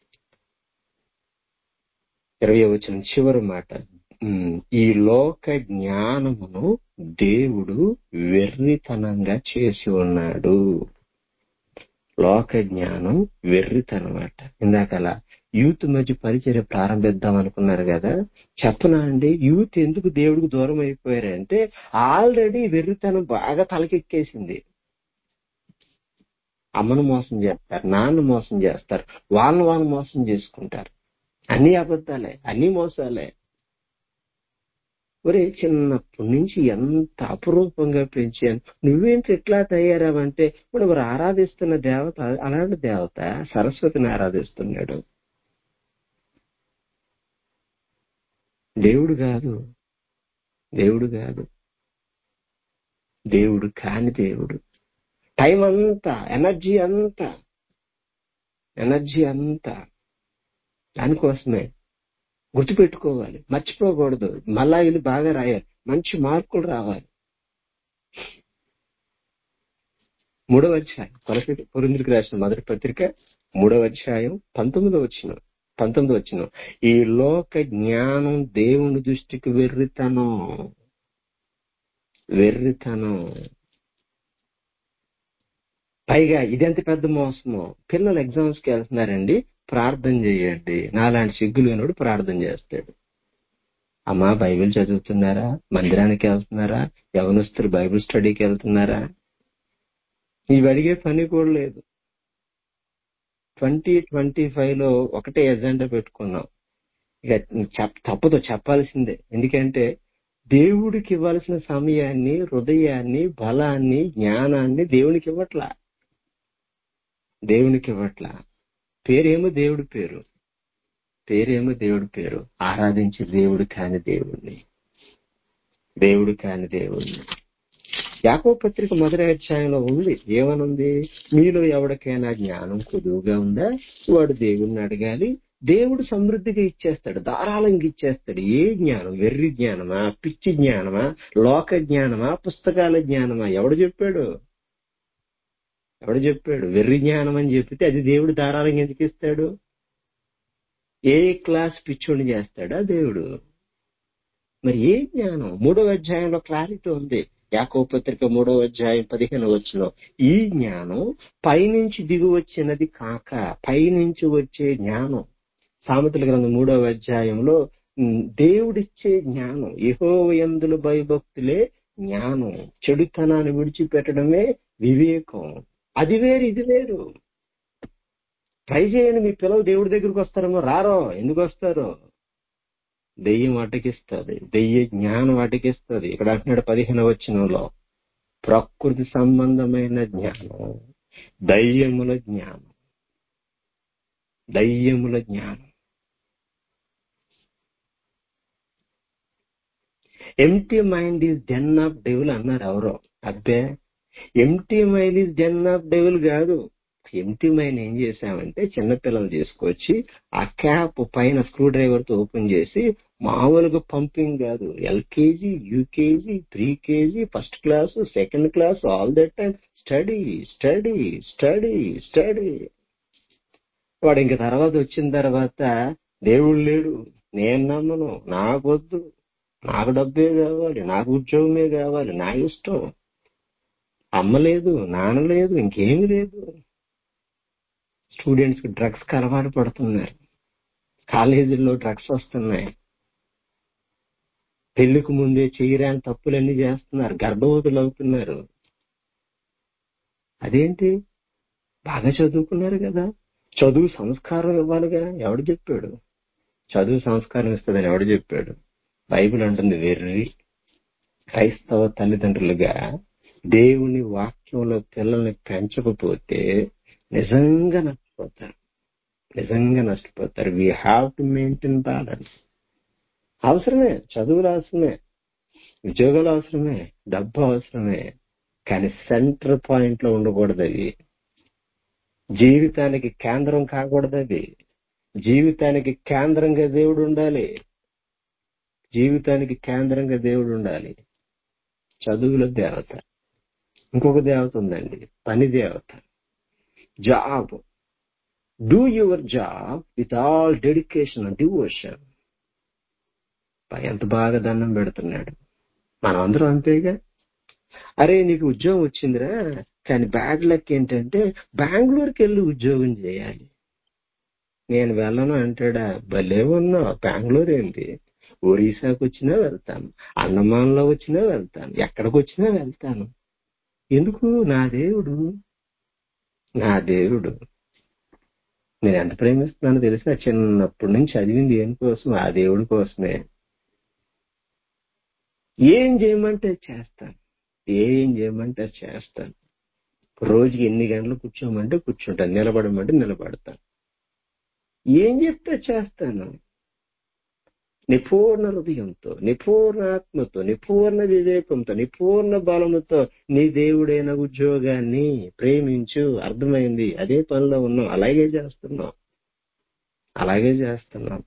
ఇరవై వచనం చివరి మాట ఉమ్, ఈ లోక జ్ఞానమును దేవుడు వెర్రితనంగా చేసి ఉన్నాడు లోక జ్ఞానం వెర్రితనమాట ఇందాకలా యూత్ మధ్య పరిచర్య ప్రారంభిద్దాం అనుకున్నారు కదా చెప్పనా అండి యూత్ ఎందుకు దేవుడికి దూరం అయిపోయారంటే ఆల్రెడీ వెర్రితనం బాగా తలకెక్కేసింది అమ్మను మోసం చేస్తారు నాన్న మోసం చేస్తారు వాళ్ళని వాళ్ళు మోసం చేసుకుంటారు అన్ని అబద్ధాలే అన్ని మోసాలే ఒరే చిన్నప్పటి నుంచి ఎంత అపురూపంగా పెంచాను నువ్వేంటి ఎట్లా తయారావంటే ఇప్పుడు మరి ఆరాధిస్తున్న దేవత అలాంటి దేవత సరస్వతిని ఆరాధిస్తున్నాడు దేవుడు కాదు దేవుడు కాదు దేవుడు కాని దేవుడు టైం అంతా ఎనర్జీ అంతా ఎనర్జీ అంతా దానికోసమే గుర్తుపెట్టుకోవాలి మర్చిపోకూడదు మళ్ళా ఇది బాగా రాయాలి మంచి మార్కులు రావాలి మూడవ అధ్యాయం కొలసి పురింద్రికి రాసిన మొదటి పత్రిక మూడవ అధ్యాయం పంతొమ్మిదో వచ్చిన పంతొమ్మిది వచ్చిన ఈ లోక జ్ఞానం దేవుని దృష్టికి వెర్రితనం వెర్రితనం పైగా ఇదెంత పెద్ద మోసమో పిల్లలు ఎగ్జామ్స్ కి వెళ్తున్నారండి ప్రార్థన చేయండి నాలాంటి సిగ్గు లేనోడు ప్రార్థన చేస్తాడు అమ్మా బైబిల్ చదువుతున్నారా మందిరానికి వెళ్తున్నారా యవనస్తులు బైబిల్ స్టడీకి వెళ్తున్నారా ఇవి అడిగే పని కూడా లేదు ట్వంటీ ట్వంటీ ఫైవ్ లో ఒకటే ఎజెండా పెట్టుకున్నాం ఇక చెప్- తప్పదు చెప్పాల్సిందే ఎందుకంటే దేవుడికి ఇవ్వాల్సిన సమయాన్ని హృదయాన్ని బలాన్ని జ్ఞానాన్ని దేవునికి ఇవ్వట్లా దేవునికి ఇవ్వట్లా పేరేమో దేవుడి పేరు పేరేమో దేవుడి పేరు ఆరాధించే దేవుడు కాని దేవుణ్ణి దేవుడు కాని దేవుణ్ణి యాకో పత్రిక మొదటి అధ్యాయంలో ఉంది ఏమనుంది మీలో ఎవరికైనా జ్ఞానం కొదువుగా ఉందా వాడు దేవుణ్ణి అడగాలి దేవుడు సమృద్ధిగా ఇచ్చేస్తాడు ధారాళంగా ఇచ్చేస్తాడు ఏ జ్ఞానం వెర్రి జ్ఞానమా పిచ్చి జ్ఞానమా లోక జ్ఞానమా పుస్తకాల జ్ఞానమా ఎవడు చెప్పాడు ఎవడు చెప్పాడు వెర్రి జ్ఞానం అని చెప్పితే అది దేవుడు ధారాళంగా ఎందుకు ఇస్తాడు ఏ క్లాస్ పిచ్చోని చేస్తాడా దేవుడు మరి ఏ జ్ఞానం మూడవ అధ్యాయంలో క్లారిటీ ఉంది యాకో పత్రిక మూడవ అధ్యాయం పదిహేను వచ్చిన ఈ జ్ఞానం పైనుంచి దిగి వచ్చినది కాక పైనుంచి వచ్చే జ్ఞానం సామెతల గ్రంథం మూడవ అధ్యాయంలో ఉమ్, దేవుడిచ్చే జ్ఞానం యహో ఎందులు భయభక్తులే జ్ఞానం చెడుతనాన్ని విడిచిపెట్టడమే వివేకం అది వేరు ఇది వేరు ట్రై చేయండి మీ పిల్లలు దేవుడి దగ్గరికి వస్తారేమో రారో ఎందుకు వస్తారో దెయ్యం అటకిస్తుంది దెయ్య జ్ఞానం అటకిస్తుంది ఇక్కడ అంటున్నాడు పదిహేను వచనంలో ప్రకృతి సంబంధమైన జ్ఞానం దయ్యముల జ్ఞానం దయ్యముల జ్ఞానం empty mind is den of devil అన్నారు ఎవరో అబ్బే empty mind is den of devil కాదు ఎంటీ మైండ్ ఏం చేశామంటే చిన్నపిల్లలు తీసుకొచ్చి ఆ క్యాప్ పైన స్క్రూ డ్రైవర్ తో ఓపెన్ చేసి మామూలుగా పంపింగ్ కాదు LKG UKG pre KG first class second class all that time study study study study వాడు ఇంక తర్వాత వచ్చిన తర్వాత దేవుడు లేడు నేను నమ్మను నాకొద్దు నాకు డబ్బే కావాలి నాకు ఉద్యోగమే కావాలి నా ఇష్టం అమ్మ లేదు నాన్న లేదు ఇంకేమీ లేదు స్టూడెంట్స్ కి డ్రగ్స్ కి అలవాటు పడుతున్నారు కాలేజీల్లో డ్రగ్స్ వస్తున్నాయి పెళ్లికి ముందే చేయరాని తప్పులన్నీ చేస్తున్నారు గర్భవతులు అవుతున్నారు అదేంటి బాగా చదువుకున్నారు కదా చదువు సంస్కారం ఇవ్వాలిగా ఎవడు చెప్పాడు చదువు సంస్కారం ఇస్తుందని ఎవడు చెప్పాడు బైబిల్ అంటుంది వెర్రి క్రైస్తవ తల్లిదండ్రులుగా దేవుని వాక్యంలో పిల్లల్ని పెంచకపోతే నిజంగా నష్టపోతారు నిజంగా నష్టపోతారు we have to maintain balance అవసరమే చదువులు అవసరమే ఉద్యోగాలు అవసరమే డబ్బు అవసరమే కానీ సెంటర్ పాయింట్ లో ఉండకూడదు అది జీవితానికి కేంద్రం కాకూడదు అది జీవితానికి కేంద్రంగా దేవుడు ఉండాలి జీవితానికి కేంద్రంగా దేవుడు ఉండాలి చదువుల దేవత ఇంకొక దేవత ఉందండి పని దేవత job do your job with all dedication and devotion ఎంత బాగా దండం పెడుతున్నాడు మనం అందరం అంతేగా అరే నీకు ఉద్యోగం వచ్చిందిరా కానీ బ్యాడ్ లక్ ఏంటంటే బెంగళూరుకి వెళ్ళి ఉద్యోగం చేయాలి నేను వెళ్ళను అంటాడా భలే ఉన్నావు బెంగళూరు ఏంటి ఒరిస్సాకు వచ్చినా వెళ్తాను అండమాన్లో వచ్చినా వెళ్తాను ఎక్కడికి వచ్చినా వెళ్తాను ఎందుకు నా దేవుడు నా దేవుడు నేను ఎంత ప్రేమిస్తున్నానో తెలిసిన చిన్నప్పటి నుంచి చదివింది దేనికోసం ఆ దేవుడి కోసమే ఏం చేయమంటే చేస్తాను ఏం చేయమంటే చేస్తాను రోజుకి ఎన్ని గంటలు కూర్చోమంటే కూర్చుంటాను నిలబడమంటే నిలబడతాను ఏం చెప్తే చేస్తాను నిపూర్ణ హృదయంతో నిపూర్ణ ఆత్మతో నిపూర్ణ వివేకంతో నిపూర్ణ బలముతో నీ దేవుడైన ఉద్యోగాన్ని ప్రేమించు అర్థమైంది అదే పనిలో ఉన్నాం అలాగే చేస్తున్నాం అలాగే చేస్తున్నాం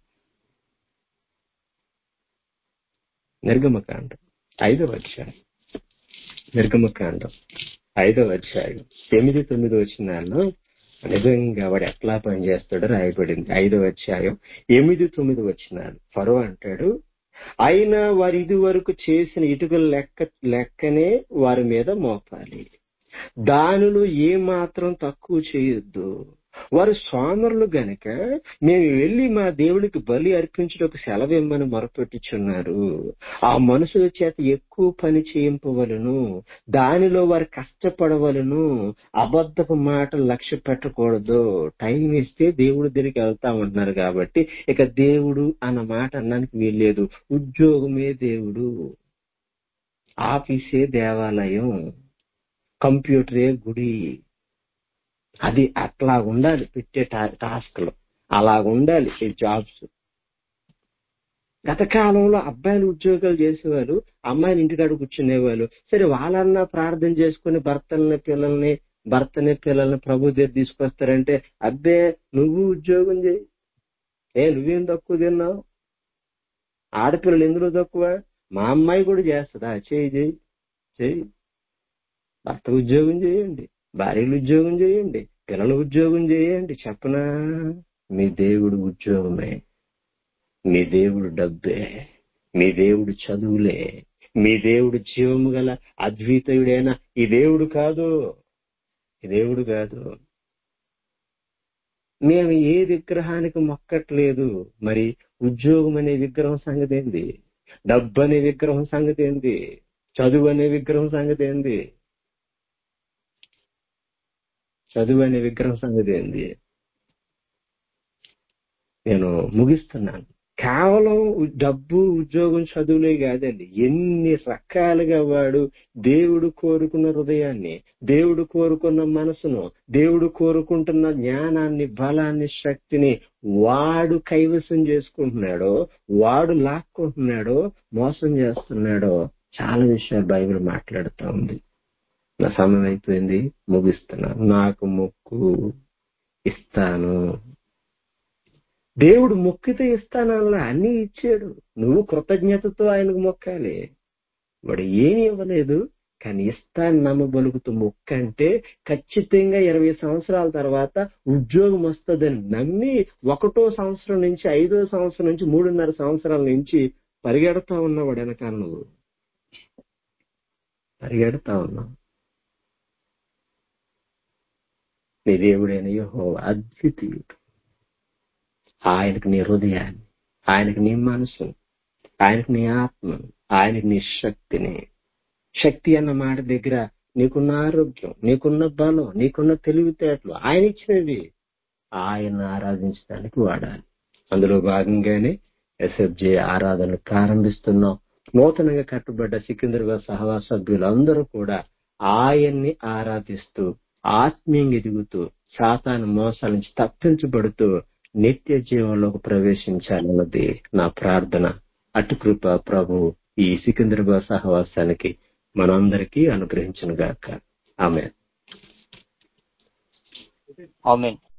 నిర్గమకాండం ఐదవ అధ్యాయం నిర్గమకాండం ఐదవ అధ్యాయం ఎనిమిది తొమ్మిది వచ్చినాల్లో నిజంగా వాడు ఎట్లా పనిచేస్తాడో రాయబడింది ఐదవ అధ్యాయం ఎనిమిది తొమ్మిది వచ్చినాడు ఫరో అంటాడు అయినా వారు ఇది వరకు చేసిన ఇటుకల లెక్క లెక్కనే వారి మీద మోపాలి దానిలో ఏ మాత్రం తక్కువ చేయొద్దు వారు సోమరులు గనక మేము వెళ్లి మా దేవుడికి బలి అర్పించడానికి సెలవు ఇమ్మని మొరపెట్టుచున్నారు ఆ మనుషుల చేత ఎక్కువ పని చేయింపవలను దానిలో వారు కష్టపడవలను అబద్ధపు మాటలు లక్ష్య పెట్టకూడదు టైం ఇస్తే దేవుడి దగ్గరికి వెళ్తామంటున్నారు కాబట్టి ఇక దేవుడు అన్న మాట అన్నానికి వీల్లేదు ఉద్యోగమే దేవుడు ఆఫీసే దేవాలయం కంప్యూటరే గుడి అది అట్లా ఉండాలి పెట్టే టాస్క్ లో అలా ఉండాలి ఈ జాబ్స్ గత కాలంలో అబ్బాయిలు ఉద్యోగాలు చేసేవాళ్ళు అమ్మాయిలు ఇంటికాడ కూర్చునేవాళ్ళు సరే వాళ్ళన్నా ప్రార్థన చేసుకుని భర్తల్ని పిల్లల్ని భర్తని పిల్లల్ని ప్రభు దగ్గర తీసుకొస్తారంటే అబ్బే నువ్వు ఉద్యోగం చేయి ఏ నువ్వేం తక్కువ తిన్నావు ఆడపిల్లలు ఎందులో తక్కువ మా అమ్మాయి కూడా చేస్తుందా చేయి చేయి చేయి భర్త ఉద్యోగం చేయండి భార్యలు ఉద్యోగం చేయండి పిల్లలు ఉద్యోగం చేయండి చెప్పనా మీ దేవుడు ఉద్యోగమే మీ దేవుడు డబ్బే మీ దేవుడు చదువులే మీ దేవుడు జీవము గల అద్వితీయుడైన ఈ దేవుడు కాదు ఈ దేవుడు కాదు మేము ఏ విగ్రహానికి మొక్కట్లేదు మరి ఉద్యోగం అనే విగ్రహం సంగతి ఏంది డబ్బు అనే విగ్రహం సంగతి ఏంది చదువు అనే విగ్రహం సంగతి ఏంది చదువు అనే విగ్రహం సంగతి ఏంది నేను ముగిస్తున్నాను కేవలం డబ్బు ఉద్యోగం చదువులే కాదండి ఎన్ని రకాలుగా వాడు దేవుడు కోరుకున్న హృదయాన్ని దేవుడు కోరుకున్న మనసును దేవుడు కోరుకుంటున్న జ్ఞానాన్ని బలాన్ని శక్తిని వాడు కైవసం చేసుకుంటున్నాడో వాడు లాక్కుంటున్నాడో మోసం చేస్తున్నాడో చాలా విషయాలు బైబిల్ మాట్లాడుతూ ఉంది నా సమయం అయిపోయింది ముగిస్తున్నాను నాకు మొక్కు ఇస్తాను దేవుడు మొక్కితే ఇస్తానల్లా అన్ని ఇచ్చాడు నువ్వు కృతజ్ఞతతో ఆయనకు మొక్కాలి వాడు ఏమి ఇవ్వలేదు కానీ ఇస్తాను నమ్మబలుగుతూ మొక్క అంటే ఖచ్చితంగా ఇరవై సంవత్సరాల తర్వాత ఉద్యోగం వస్తుందని నమ్మి ఒకటో సంవత్సరం నుంచి ఐదో సంవత్సరం నుంచి మూడున్నర సంవత్సరాల నుంచి పరిగెడతా ఉన్నవాడు వెనకాల నువ్వు పరిగెడతా ఉన్నావు నీ దేవుడైన యహో అద్వితీయుడు ఆయనకు నీ హృదయాన్ని ఆయనకు నీ మనసును ఆయనకు నీ ఆత్మను ఆయనకు నీ శక్తిని శక్తి అన్న మాట దగ్గర నీకున్న ఆరోగ్యం నీకున్న బలం నీకున్న తెలివితేటలు ఆయన ఇచ్చినవి ఆయన ఆరాధించడానికి వాడాలి అందులో భాగంగానే ఎస్ఎఫ్జే ఆరాధన ప్రారంభిస్తున్నాం నూతనంగా కట్టుబడ్డ సికింద్రాబాద్ సహవాస సభ్యులందరూ కూడా ఆయన్ని ఆరాధిస్తూ ఆత్మీయంగా ఎదుగుతూ సాతాను మోసాల నుంచి తప్పించబడుతూ నిత్య జీవంలోకి ప్రవేశించాలన్నది నా ప్రార్థన అటు కృప ప్రభు ఈ సికింద్రాబాద్ సహవాసానికి మనందరికీ అనుగ్రహించును గాక ఆమె ఆమెన్